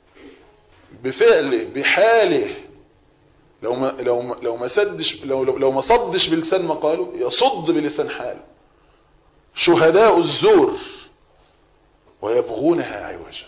بفعله بحاله لو ما لو ما لو ما سدش لو لو, لو ما صدش بلسان مقاله يصد بلسان حاله شهداء الزور ويبغونها عوجا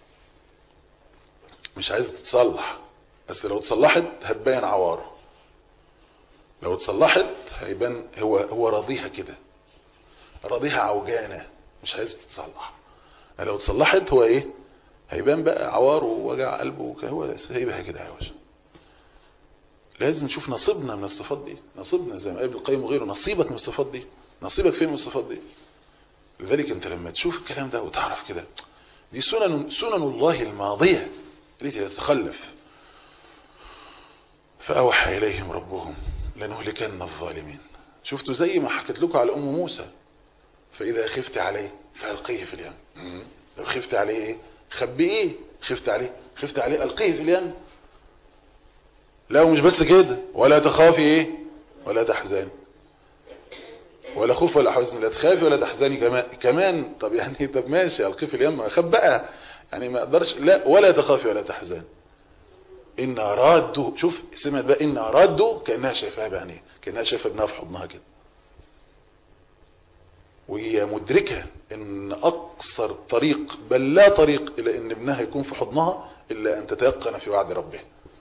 مش عايز تتصلح بس لو اتصلحت هتبين عواره لو اتصلحت هيبان هو هو راضيها كده راضيها عوجانه مش عايز تتصلح لو اتصلحت هو ايه هيبان بقى عوار ووجع قلبه هو هيبقى كده عوج لازم نشوف نصيبنا من الصفات دي نصيبنا زي ما قال ابن القيم وغيره نصيبك من الصفات دي نصيبك فين من الصفات دي لذلك انت لما تشوف الكلام ده وتعرف كده دي سنن سنن الله الماضيه التي تتخلف فأوحى إليهم ربهم لنهلكن الظالمين شفتوا زي ما حكيت لكم على أم موسى فإذا خفت عليه فألقيه في اليم لو خفت عليه إيه خبئيه خفت عليه خفت عليه ألقيه في اليم لا مش بس كده ولا تخافي إيه ولا تحزني ولا خوف ولا حزن لا تخافي ولا تحزني كمان كمان طب يعني طب ماشي ألقيه في اليم خبأها يعني ما اقدرش لا ولا تخافي ولا تحزني إن رادوا شوف سمعت بقى إن رادوا كأنها شايفاها بعينيها كأنها شايفة ابنها في حضنها كده وهي مدركة ان اقصر طريق بل لا طريق الى ان ابنها يكون في حضنها الا ان تتيقن في وعد ربه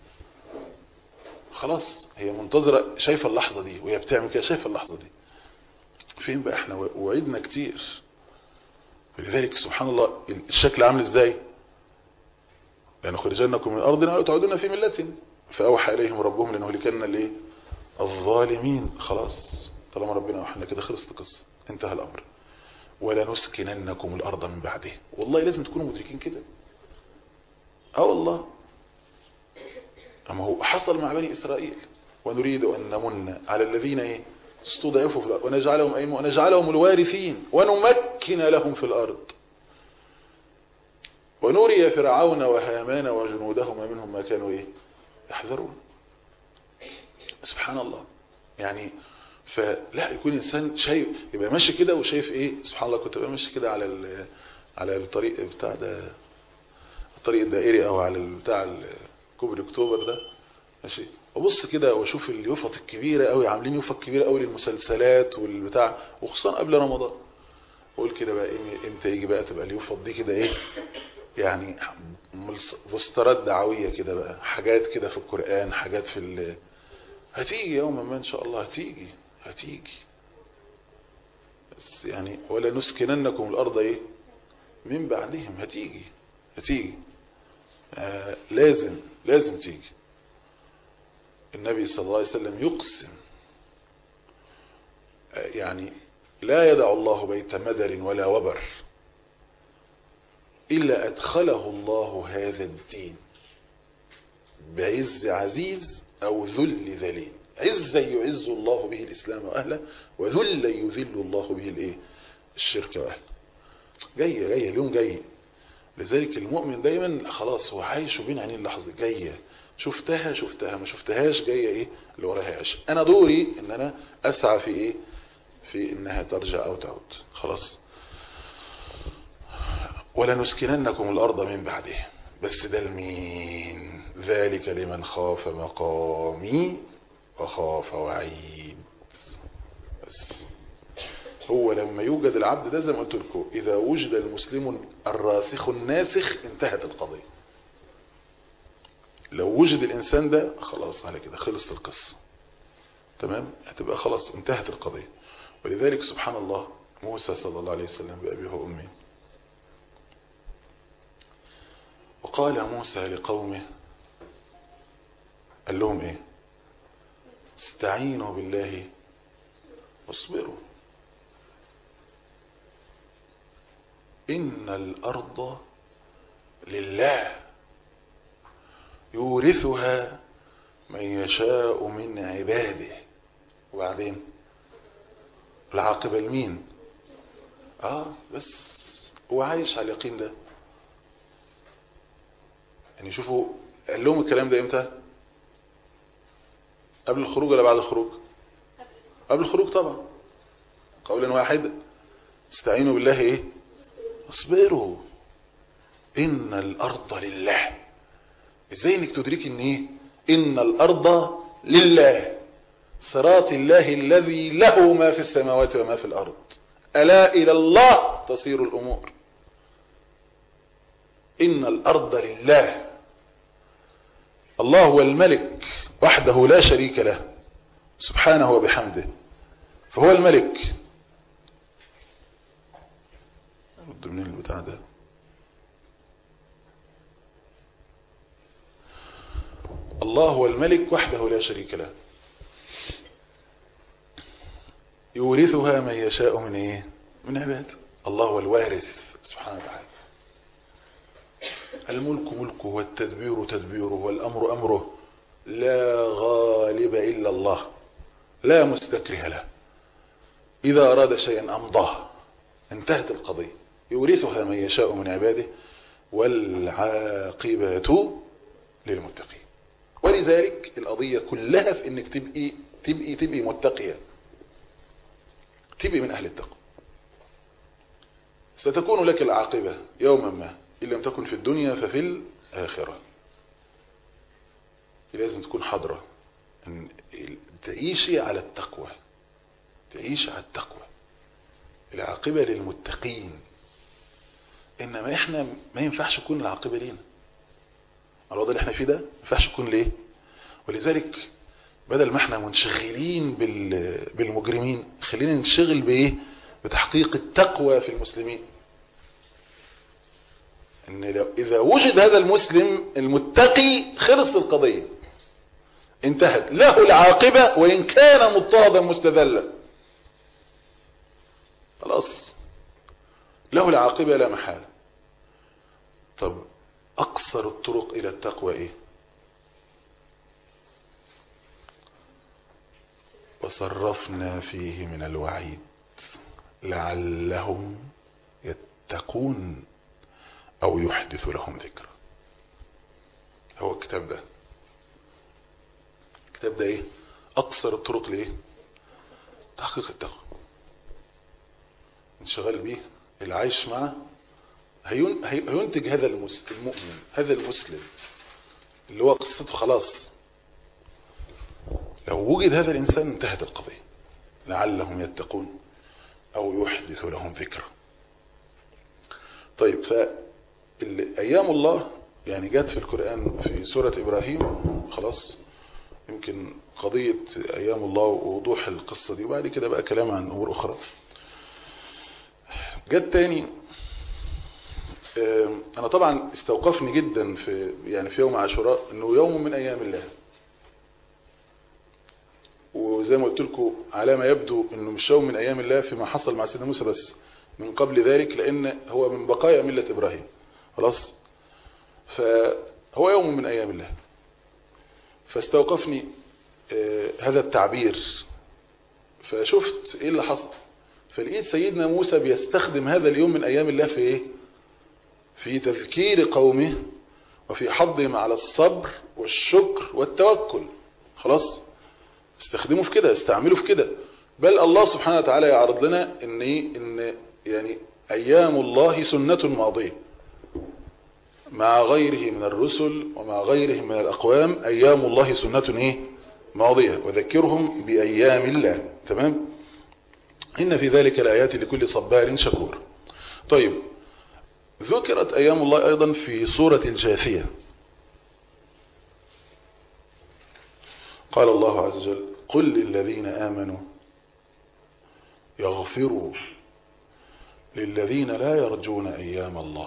خلاص هي منتظرة شايفة اللحظة دي وهي بتعمل كده شايفة اللحظة دي فين بقى احنا وعدنا كتير ولذلك سبحان الله الشكل عامل ازاي يعني خرجنكم من ارضنا وتعودون في ملتنا فاوحى اليهم ربهم لنهلكن الايه الظالمين خلاص طالما ربنا وحنا كده خلصت القصه انتهى الامر ولا نسكننكم الارض من بعده والله لازم تكونوا مدركين كده اه والله اما هو حصل مع بني اسرائيل ونريد ان نمن على الذين ايه استضعفوا في الارض ونجعلهم ايه ونجعلهم الوارثين ونمكن لهم في الارض ونري فرعون وهامان وجنودهما منهم ما كانوا ايه يحذرون سبحان الله يعني فلا يكون انسان شايف يبقى ماشي كده وشايف ايه سبحان الله كنت بقى ماشي كده على على الطريق بتاع ده الطريق الدائري او على بتاع كوبري اكتوبر ده ماشي وبص كده واشوف اليوفط الكبيره قوي عاملين يوفط كبيره قوي للمسلسلات والبتاع وخصوصا قبل رمضان اقول كده بقى امتى يجي بقى تبقى اليوفط دي كده ايه يعني بوسترات دعويه كده بقى حاجات كده في القران حاجات في ال... هتيجي يوما ما ان شاء الله هتيجي هتيجي بس يعني ولا نسكننكم الارض ايه من بعدهم هتيجي هتيجي آه لازم لازم تيجي النبي صلى الله عليه وسلم يقسم آه يعني لا يدع الله بيت مدر ولا وبر إلا أدخله الله هذا الدين بعز عزيز أو ذل ذليل عزا يعز الله به الإسلام وأهله وذلا يذل الله به الإيه؟ الشرك وأهله جاية جاية اليوم جاي لذلك المؤمن دايما خلاص هو عايش بين عينين اللحظة جاية شفتها شفتها ما شفتهاش جاية ايه اللي وراها عيش انا دوري ان انا اسعى في ايه في انها ترجع او تعود خلاص ولنسكننكم الارض من بعده بس ده لمين ذلك لمن خاف مقامي وخاف وعيد بس هو لما يوجد العبد ده زي ما قلت لكم اذا وجد المسلم الراسخ الناسخ انتهت القضيه لو وجد الانسان ده خلاص على كده خلصت القصه تمام هتبقى خلاص انتهت القضيه ولذلك سبحان الله موسى صلى الله عليه وسلم بأبيه وأمه وقال موسى لقومه قال لهم ايه استعينوا بالله واصبروا إن الأرض لله يورثها من يشاء من عباده وبعدين العاقبة لمين اه بس هو عايش على اليقين ده يعني شوفوا قال لهم الكلام ده امتى قبل الخروج ولا بعد الخروج قبل الخروج طبعا قولا واحد استعينوا بالله ايه اصبروا ان الارض لله ازاي انك تدركي ان ايه ان الارض لله صراط الله الذي له ما في السماوات وما في الارض الا الى الله تصير الامور ان الارض لله الله هو الملك وحده لا شريك له سبحانه وبحمده فهو الملك رد منين البتاع ده الله هو الملك وحده لا شريك له يورثها من يشاء من ايه من عباده الله هو الوارث سبحانه وتعالى الملك ملكه والتدبير تدبيره والامر امره لا غالب الا الله لا مستكره له اذا اراد شيئا امضاه انتهت القضيه يورثها من يشاء من عباده والعاقبه للمتقين ولذلك القضيه كلها في انك تبقي تبقي تبقي متقيه تبقي من اهل التقوى ستكون لك العاقبه يوما ما ان لم تكن في الدنيا ففي الاخره لازم تكون حاضره ان تعيشي على التقوى تعيشي على التقوى العاقبه للمتقين انما احنا ما ينفعش تكون العاقبه لينا الوضع اللي احنا فيه ده ما ينفعش يكون ليه ولذلك بدل ما احنا منشغلين بالمجرمين خلينا ننشغل بايه بتحقيق التقوى في المسلمين ان لو اذا وجد هذا المسلم المتقي خلص القضية انتهت له العاقبة وان كان مضطهدا مستذلا خلاص له العاقبة لا محالة طب اقصر الطرق الى التقوى ايه وصرفنا فيه من الوعيد لعلهم يتقون او يحدث لهم ذكرى هو الكتاب ده الكتاب ده ايه اقصر الطرق لايه تحقيق التقوى انشغال بيه العيش معه هينتج هذا المؤمن هذا المسلم اللي هو قصته خلاص لو وجد هذا الإنسان انتهت القضية لعلهم يتقون أو يحدث لهم ذكرى طيب فأيام الله يعني جت في القرآن في سورة إبراهيم خلاص يمكن قضية أيام الله ووضوح القصة دي وبعد كده بقى كلام عن أمور أخرى جت تاني أنا طبعا استوقفني جدا في يعني في يوم عاشوراء أنه يوم من أيام الله وزي ما قلت لكم على ما يبدو انه مش يوم من ايام الله فيما حصل مع سيدنا موسى بس من قبل ذلك لان هو من بقايا ملة ابراهيم خلاص فهو يوم من أيام الله فاستوقفني آه هذا التعبير فشفت ايه اللي حصل فلقيت سيدنا موسى بيستخدم هذا اليوم من ايام الله في ايه في تذكير قومه وفي حضهم على الصبر والشكر والتوكل خلاص استخدموا في كده استعملوا في كده بل الله سبحانه وتعالى يعرض لنا ان ايه ان يعني ايام الله سنة ماضية مع غيره من الرسل ومع غيره من الاقوام ايام الله سنة ايه ماضية وذكرهم بايام الله تمام ان في ذلك الايات لكل صبار شكور طيب ذكرت ايام الله ايضا في سورة الجاثية قال الله عز وجل قل للذين آمنوا يغفروا للذين لا يرجون أيام الله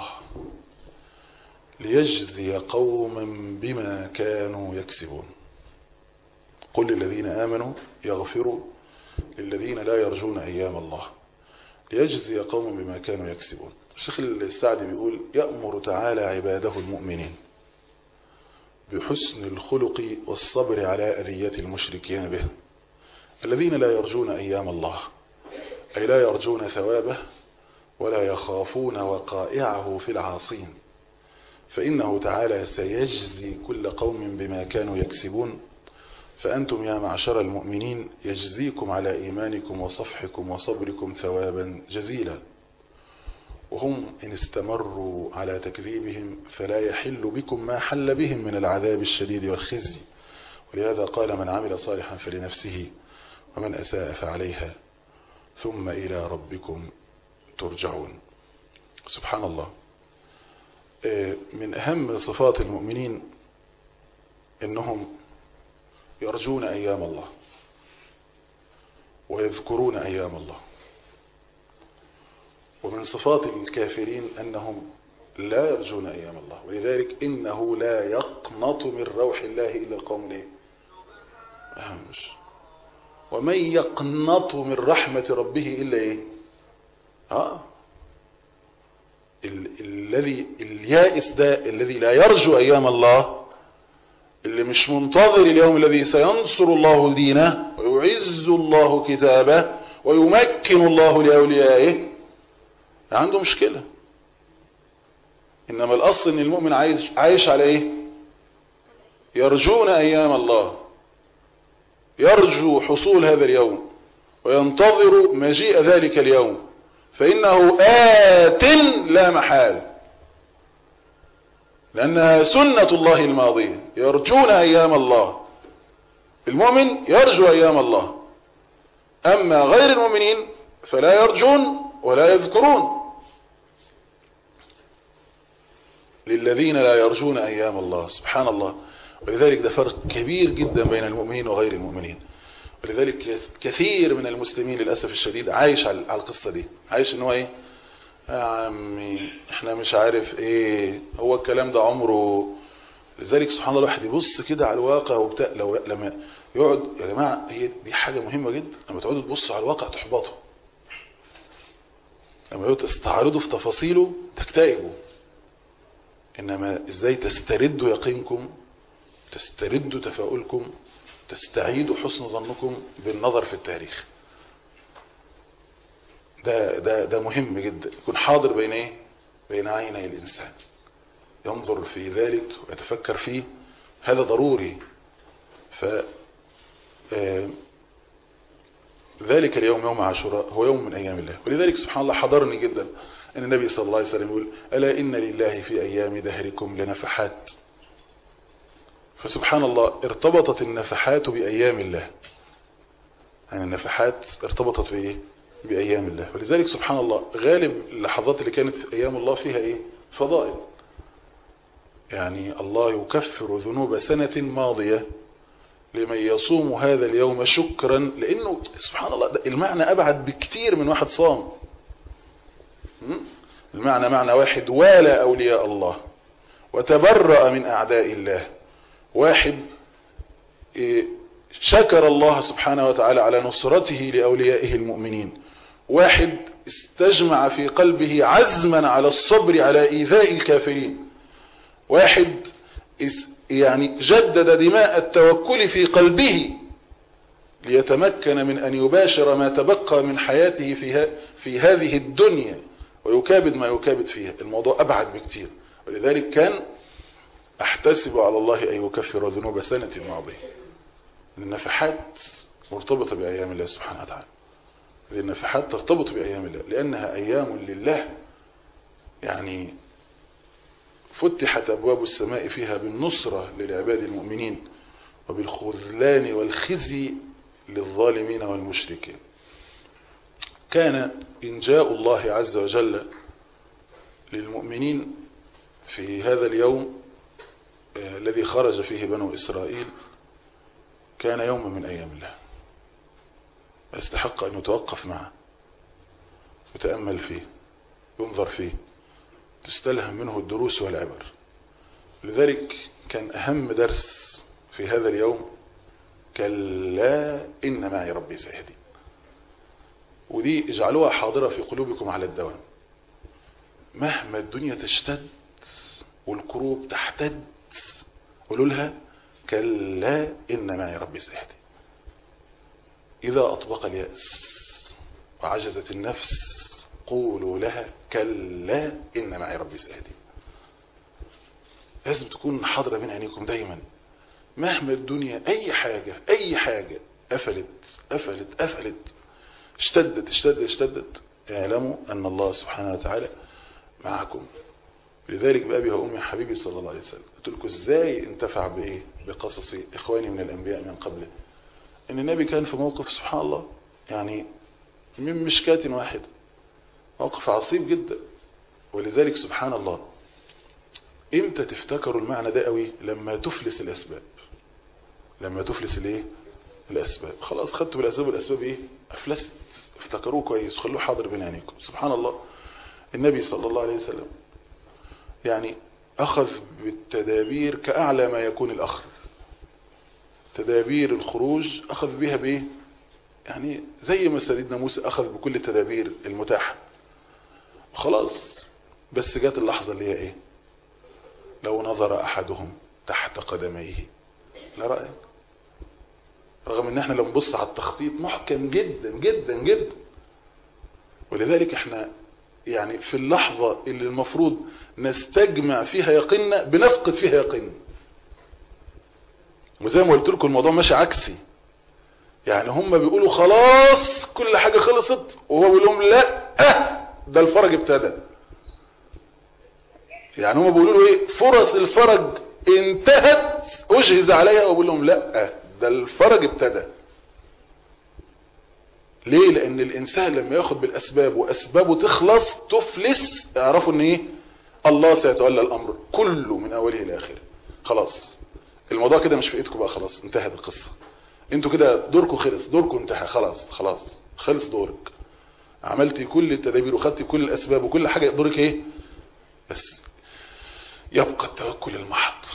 ليجزي قوما بما كانوا يكسبون قل للذين آمنوا يغفروا للذين لا يرجون أيام الله ليجزي قوما بما كانوا يكسبون الشيخ السعدي بيقول يأمر تعالى عباده المؤمنين بحسن الخلق والصبر على أذية المشركين به الذين لا يرجون أيام الله أي لا يرجون ثوابه ولا يخافون وقائعه في العاصين فإنه تعالى سيجزي كل قوم بما كانوا يكسبون فأنتم يا معشر المؤمنين يجزيكم على إيمانكم وصفحكم وصبركم ثوابا جزيلا وهم إن استمروا على تكذيبهم فلا يحل بكم ما حل بهم من العذاب الشديد والخزي ولهذا قال من عمل صالحا فلنفسه ومن أساء فعليها ثم إلى ربكم ترجعون سبحان الله من أهم صفات المؤمنين إنهم يرجون أيام الله ويذكرون أيام الله ومن صفات الكافرين أنهم لا يرجون أيام الله ولذلك إنه لا يقنط من روح الله إلا القوم ليه أهمش ومن يقنط من رحمة ربه إلا إيه آه ال الذي اليائس ده الذي لا يرجو أيام الله اللي مش منتظر اليوم الذي سينصر الله دينه ويعز الله كتابه ويمكن الله لأوليائه عنده مشكلة إنما الأصل إن المؤمن عايش, عايش على إيه يرجون أيام الله يرجو حصول هذا اليوم وينتظر مجيء ذلك اليوم فإنه آت لا محال لأنها سنة الله الماضية يرجون أيام الله المؤمن يرجو أيام الله أما غير المؤمنين فلا يرجون ولا يذكرون للذين لا يرجون أيام الله سبحان الله ولذلك ده فرق كبير جدا بين المؤمنين وغير المؤمنين ولذلك كثير من المسلمين للأسف الشديد عايش على القصة دي عايش ان هو ايه يا عمي احنا مش عارف ايه هو الكلام ده عمره لذلك سبحان الله الواحد يبص كده على الواقع وبتاع لو لما يقعد يا جماعة هي دي حاجة مهمة جدا لما تقعدوا تبصوا على الواقع تحبطوا لما تستعرضوا في تفاصيله تكتئبوا انما ازاي تستردوا يقينكم تستردوا تفاؤلكم تستعيدوا حسن ظنكم بالنظر في التاريخ ده ده ده مهم جدا يكون حاضر بين ايه بين عيني الانسان ينظر في ذلك ويتفكر فيه هذا ضروري ف ذلك اليوم يوم عاشوراء هو يوم من ايام الله ولذلك سبحان الله حضرني جدا ان النبي صلى الله عليه وسلم يقول الا ان لله في ايام دهركم لنفحات فسبحان الله ارتبطت النفحات بأيام الله يعني النفحات ارتبطت بإيه بأيام الله ولذلك سبحان الله غالب اللحظات اللي كانت في أيام الله فيها إيه فضائل يعني الله يكفر ذنوب سنة ماضية لمن يصوم هذا اليوم شكرا لأنه سبحان الله المعنى أبعد بكتير من واحد صام المعنى معنى واحد والى أولياء الله وتبرأ من أعداء الله واحد شكر الله سبحانه وتعالى على نصرته لأوليائه المؤمنين واحد استجمع في قلبه عزما على الصبر على إيذاء الكافرين واحد يعني جدد دماء التوكل في قلبه ليتمكن من أن يباشر ما تبقى من حياته في, في هذه الدنيا ويكابد ما يكابد فيها الموضوع أبعد بكتير ولذلك كان أحتسب على الله أن يكفر ذنوب سنة ماضية النفحات مرتبطة بأيام الله سبحانه وتعالى النفحات ترتبط بأيام الله لأنها أيام لله يعني فتحت أبواب السماء فيها بالنصرة للعباد المؤمنين وبالخذلان والخزي للظالمين والمشركين كان إنجاء الله عز وجل للمؤمنين في هذا اليوم الذي خرج فيه بنو إسرائيل كان يوم من أيام الله يستحق أن يتوقف معه يتأمل فيه ينظر فيه تستلهم منه الدروس والعبر لذلك كان أهم درس في هذا اليوم كلا إن معي ربي سيهدي ودي اجعلوها حاضرة في قلوبكم على الدوام مهما الدنيا تشتد والكروب تحتد قولوا لها كلا إن معي ربي سيهدي إذا أطبق اليأس وعجزت النفس قولوا لها كلا إن معي ربي سيهدي لازم تكون حاضرة بين عينيكم دايما مهما الدنيا أي حاجة أي حاجة قفلت قفلت قفلت اشتدت اشتدت اشتدت اعلموا أن الله سبحانه وتعالى معكم لذلك بأبي وأمي حبيبي صلى الله عليه وسلم قلت لكم ازاي انتفع بإيه بقصص إخواني من الأنبياء من قبله ان النبي كان في موقف سبحان الله يعني من مشكاة واحدة موقف عصيب جدا ولذلك سبحان الله امتى تفتكروا المعنى ده قوي لما تفلس الاسباب لما تفلس الايه الاسباب خلاص خدتوا بالاسباب والاسباب ايه افلست افتكروه كويس وخلوه حاضر بين عينيكم سبحان الله النبي صلى الله عليه وسلم يعني اخذ بالتدابير كاعلى ما يكون الاخذ تدابير الخروج أخذ بها بإيه يعني زي ما سيدنا موسى أخذ بكل التدابير المتاحة خلاص بس جات اللحظة اللي هي إيه لو نظر أحدهم تحت قدميه لرأى رغم ان احنا لو نبص على التخطيط محكم جدا جدا جدا ولذلك احنا يعني في اللحظة اللي المفروض نستجمع فيها يقيننا بنفقد فيها يقيننا وزي ما قلت لكم الموضوع ماشي عكسي يعني هم بيقولوا خلاص كل حاجة خلصت وهو بيقول لهم لا اه ده الفرج ابتدى يعني هم بيقولوا له ايه فرص الفرج انتهت اجهز عليها وبيقول لهم لا ده الفرج ابتدى ليه لان الانسان لما ياخد بالاسباب واسبابه تخلص تفلس اعرفوا ان ايه الله سيتولى الامر كله من اوله لاخره خلاص الموضوع كده مش في ايدكم بقى خلاص انتهت القصة انتوا كده دوركم خلص دوركم انتهى خلاص خلاص خلص دورك عملتي كل التدابير وخدتي كل الاسباب وكل حاجة دورك ايه بس يبقى التوكل المحض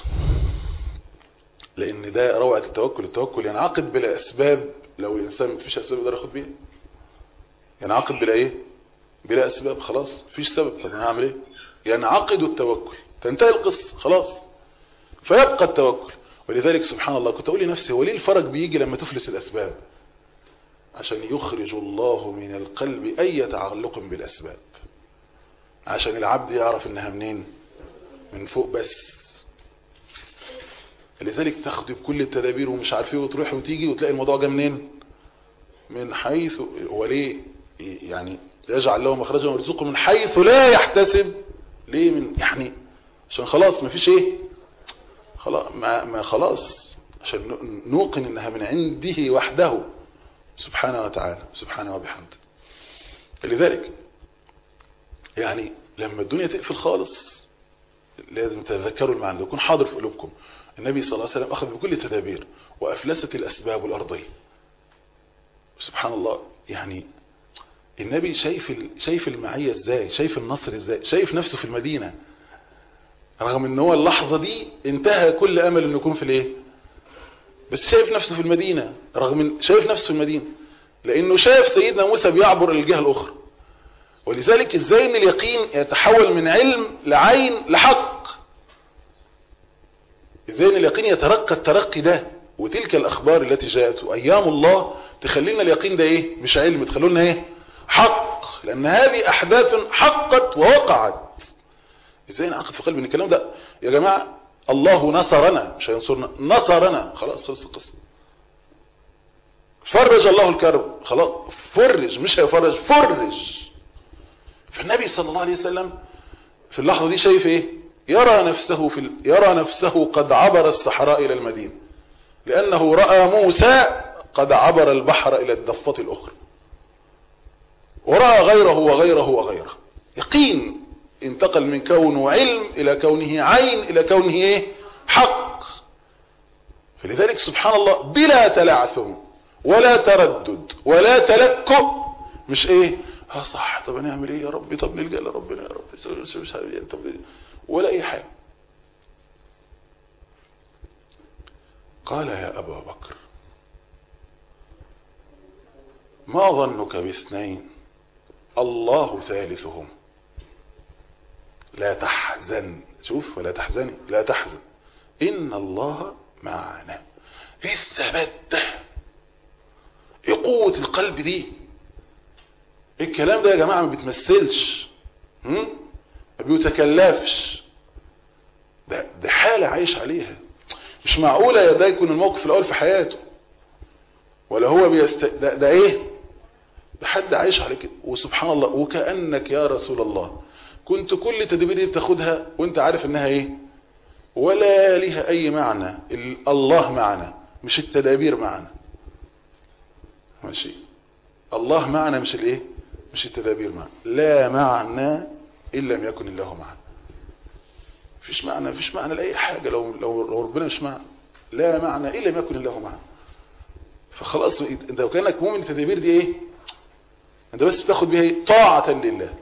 لان ده روعة التوكل التوكل ينعقد بلا اسباب لو الانسان مفيش اسباب يقدر ياخد بيها ينعقد بلا ايه بلا اسباب خلاص مفيش سبب طب انا هعمل ايه ينعقد التوكل تنتهي القصة خلاص فيبقى التوكل ولذلك سبحان الله كنت أقول لنفسي هو ليه الفرج بيجي لما تفلس الأسباب عشان يخرج الله من القلب أي تعلق بالأسباب عشان العبد يعرف إنها منين من فوق بس لذلك تاخدي بكل التدابير ومش عارفه وتروحي وتيجي وتلاقي الموضوع جه منين من حيث وليه يعني يجعل له مخرجا ويرزقه من حيث لا يحتسب ليه من يعني عشان خلاص ما فيش ايه خلاص ما, ما خلاص عشان نوقن انها من عنده وحده سبحانه وتعالى سبحانه وبحمده لذلك يعني لما الدنيا تقفل خالص لازم تتذكروا المعنى ده يكون حاضر في قلوبكم النبي صلى الله عليه وسلم أخذ بكل التدابير وأفلست الأسباب الأرضية سبحان الله يعني النبي شايف شايف المعية ازاي شايف النصر ازاي شايف نفسه في المدينة رغم ان هو اللحظة دي انتهى كل امل انه يكون في الايه بس شايف نفسه في المدينة رغم ان شايف نفسه في المدينة لانه شاف سيدنا موسى بيعبر الجهة الاخرى ولذلك ازاي ان اليقين يتحول من علم لعين لحق ازاي ان اليقين يترقى الترقي ده وتلك الاخبار التي جاءت وايام الله تخلينا اليقين ده ايه مش علم تخلونا ايه حق لان هذه احداث حقت ووقعت ازاي نعقد في قلبي ان الكلام ده يا جماعة الله نصرنا مش هينصرنا نصرنا خلاص خلص القصة فرج الله الكرب خلاص فرج مش هيفرج فرج فالنبي صلى الله عليه وسلم في اللحظة دي شايف ايه يرى نفسه في ال... يرى نفسه قد عبر الصحراء الى المدينة لانه رأى موسى قد عبر البحر الى الضفة الاخرى ورأى غيره وغيره وغيره يقين انتقل من كونه علم الى كونه عين الى كونه ايه حق فلذلك سبحان الله بلا تلعثم ولا تردد ولا تلكؤ مش ايه اه صح طب نعمل ايه يا ربي طب نلجأ لربنا يا رب مش عارف طب ولا اي حاجة قال يا ابا بكر ما ظنك باثنين الله ثالثهم لا تحزن شوف ولا تحزني لا تحزن ان الله معنا ايه الثبات ده ايه قوة القلب دي الكلام ده يا جماعة ما بيتمثلش ما بيتكلفش ده, ده حالة عايش عليها مش معقولة يا ده يكون الموقف الاول في حياته ولا هو بيست... ده, ده ايه ده حد عايش على كده وسبحان الله وكأنك يا رسول الله كنت كل تدبير دي بتاخدها وانت عارف انها ايه ولا لها اي معنى الله معنا مش التدابير معنا ماشي الله معنا مش الايه مش التدابير معنا لا معنى ان لم يكن الله معنا مفيش معنى مفيش معنى لاي حاجه لو لو, لو ربنا مش معنا لا معنى ان لم يكن الله معنا فخلاص انت لو كانك مؤمن التدابير دي ايه انت بس بتاخد بيها ايه طاعه لله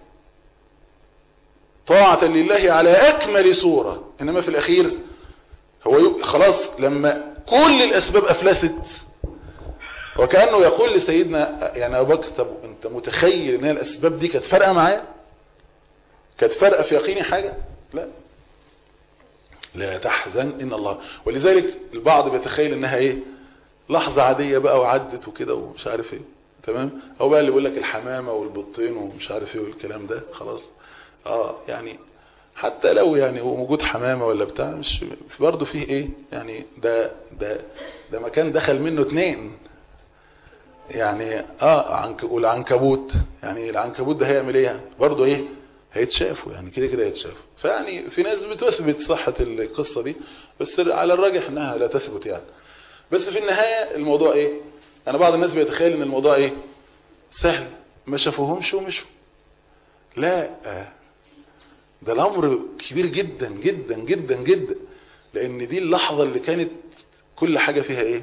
طاعة لله على أكمل صورة إنما في الأخير هو خلاص لما كل الأسباب أفلست وكأنه يقول لسيدنا يعني أبو بكر طب أنت متخيل إن الأسباب دي كانت فارقة معايا كانت فارقة في يقيني حاجة لا لا تحزن إن الله ولذلك البعض بيتخيل إنها إيه لحظة عادية بقى وعدت وكده ومش عارف إيه تمام أو بقى اللي بيقول لك الحمامة والبطين ومش عارف إيه والكلام ده خلاص اه يعني حتى لو يعني هو موجود حمامة ولا بتاع مش برضه فيه ايه يعني ده ده ده مكان دخل منه اتنين يعني اه عنك والعنكبوت يعني العنكبوت ده هيعمل ايه يعني برضه ايه هيتشافوا يعني كده كده هيتشافوا فيعني في ناس بتثبت صحة القصة دي بس على الراجح انها لا تثبت يعني بس في النهاية الموضوع ايه انا بعض الناس بيتخيل ان الموضوع ايه سهل ما شافوهمش ومشوا لا آه ده الامر كبير جدا جدا جدا جدا لان دي اللحظة اللي كانت كل حاجة فيها ايه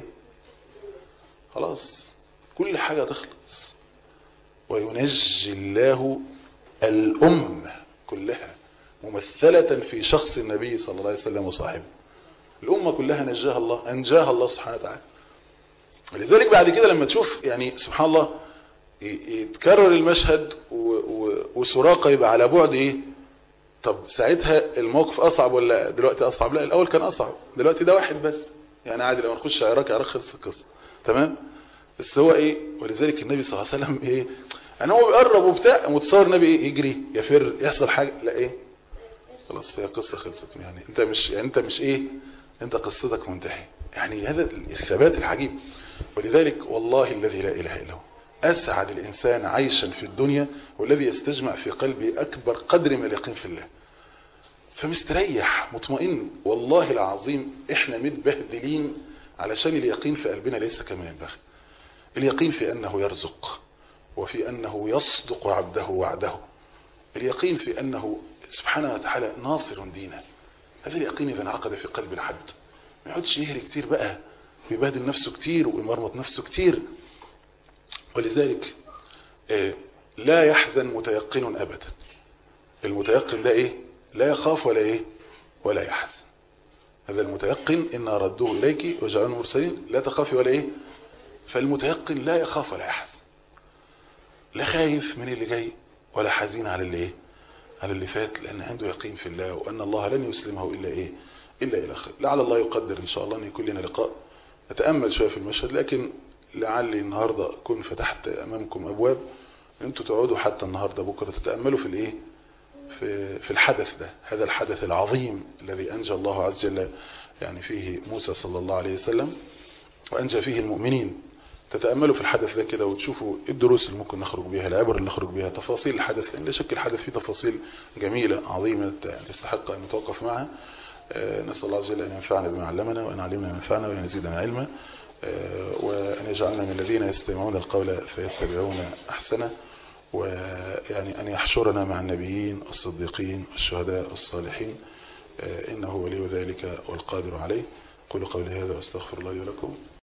خلاص كل حاجة تخلص وينجي الله الأمة كلها ممثلة في شخص النبي صلى الله عليه وسلم وصاحبه الأمة كلها نجاها الله أنجاها الله سبحانه وتعالى ولذلك بعد كده لما تشوف يعني سبحان الله يتكرر المشهد وسراقة يبقى على بعد ايه طب ساعتها الموقف اصعب ولا دلوقتي اصعب لا الاول كان اصعب دلوقتي ده واحد بس يعني عادي لو نخش عراك عراك خلص القصه تمام بس هو ايه ولذلك النبي صلى الله عليه وسلم ايه يعني هو بيقرب وبتاع متصور النبي ايه يجري يفر يحصل حاجه لا ايه خلاص هي قصه خلصت يعني انت مش يعني انت مش ايه انت قصتك منتهي يعني هذا الثبات العجيب ولذلك والله الذي لا اله الا هو أسعد الإنسان عيشا في الدنيا والذي يستجمع في قلبه أكبر قدر من اليقين في الله فمستريح مطمئن والله العظيم إحنا متبهدلين علشان اليقين في قلبنا ليس كما ينبغي اليقين في أنه يرزق وفي أنه يصدق عبده وعده اليقين في أنه سبحانه وتعالى ناصر دينه هذا اليقين إذا انعقد في قلب العبد ما يقعدش يهري كتير بقى ويبهدل نفسه كتير ويمرمط نفسه كتير ولذلك لا يحزن متيقن أبدا المتيقن ده إيه لا يخاف ولا إيه ولا يحزن هذا المتيقن إن ردوه إليك وجعلوا المرسلين لا تخافي ولا إيه فالمتيقن لا يخاف ولا يحزن لا خايف من اللي جاي ولا حزين على اللي ايه على اللي فات لان عنده يقين في الله وان الله لن يسلمه الا ايه الا الى خير لعل الله يقدر ان شاء الله ان يكون لنا لقاء نتامل شويه في المشهد لكن لعلي النهارده اكون فتحت امامكم ابواب انتوا تقعدوا حتى النهارده بكره تتاملوا في الايه في في الحدث ده هذا الحدث العظيم الذي انجى الله عز وجل يعني فيه موسى صلى الله عليه وسلم وانجى فيه المؤمنين تتاملوا في الحدث ده كده وتشوفوا ايه الدروس اللي ممكن نخرج بيها العبر اللي نخرج بيها تفاصيل الحدث لان لا شك الحدث فيه تفاصيل جميله عظيمه تستحق ان نتوقف معها نسال الله عز وجل ان ينفعنا بما علمنا وان علمنا ما ينفعنا وان يزيدنا علما وأن يجعلنا من الذين يستمعون القول فيتبعون أحسنه ويعني أن يحشرنا مع النبيين الصديقين الشهداء الصالحين إنه ولي ذلك والقادر عليه قولوا قولي هذا واستغفر الله لي ولكم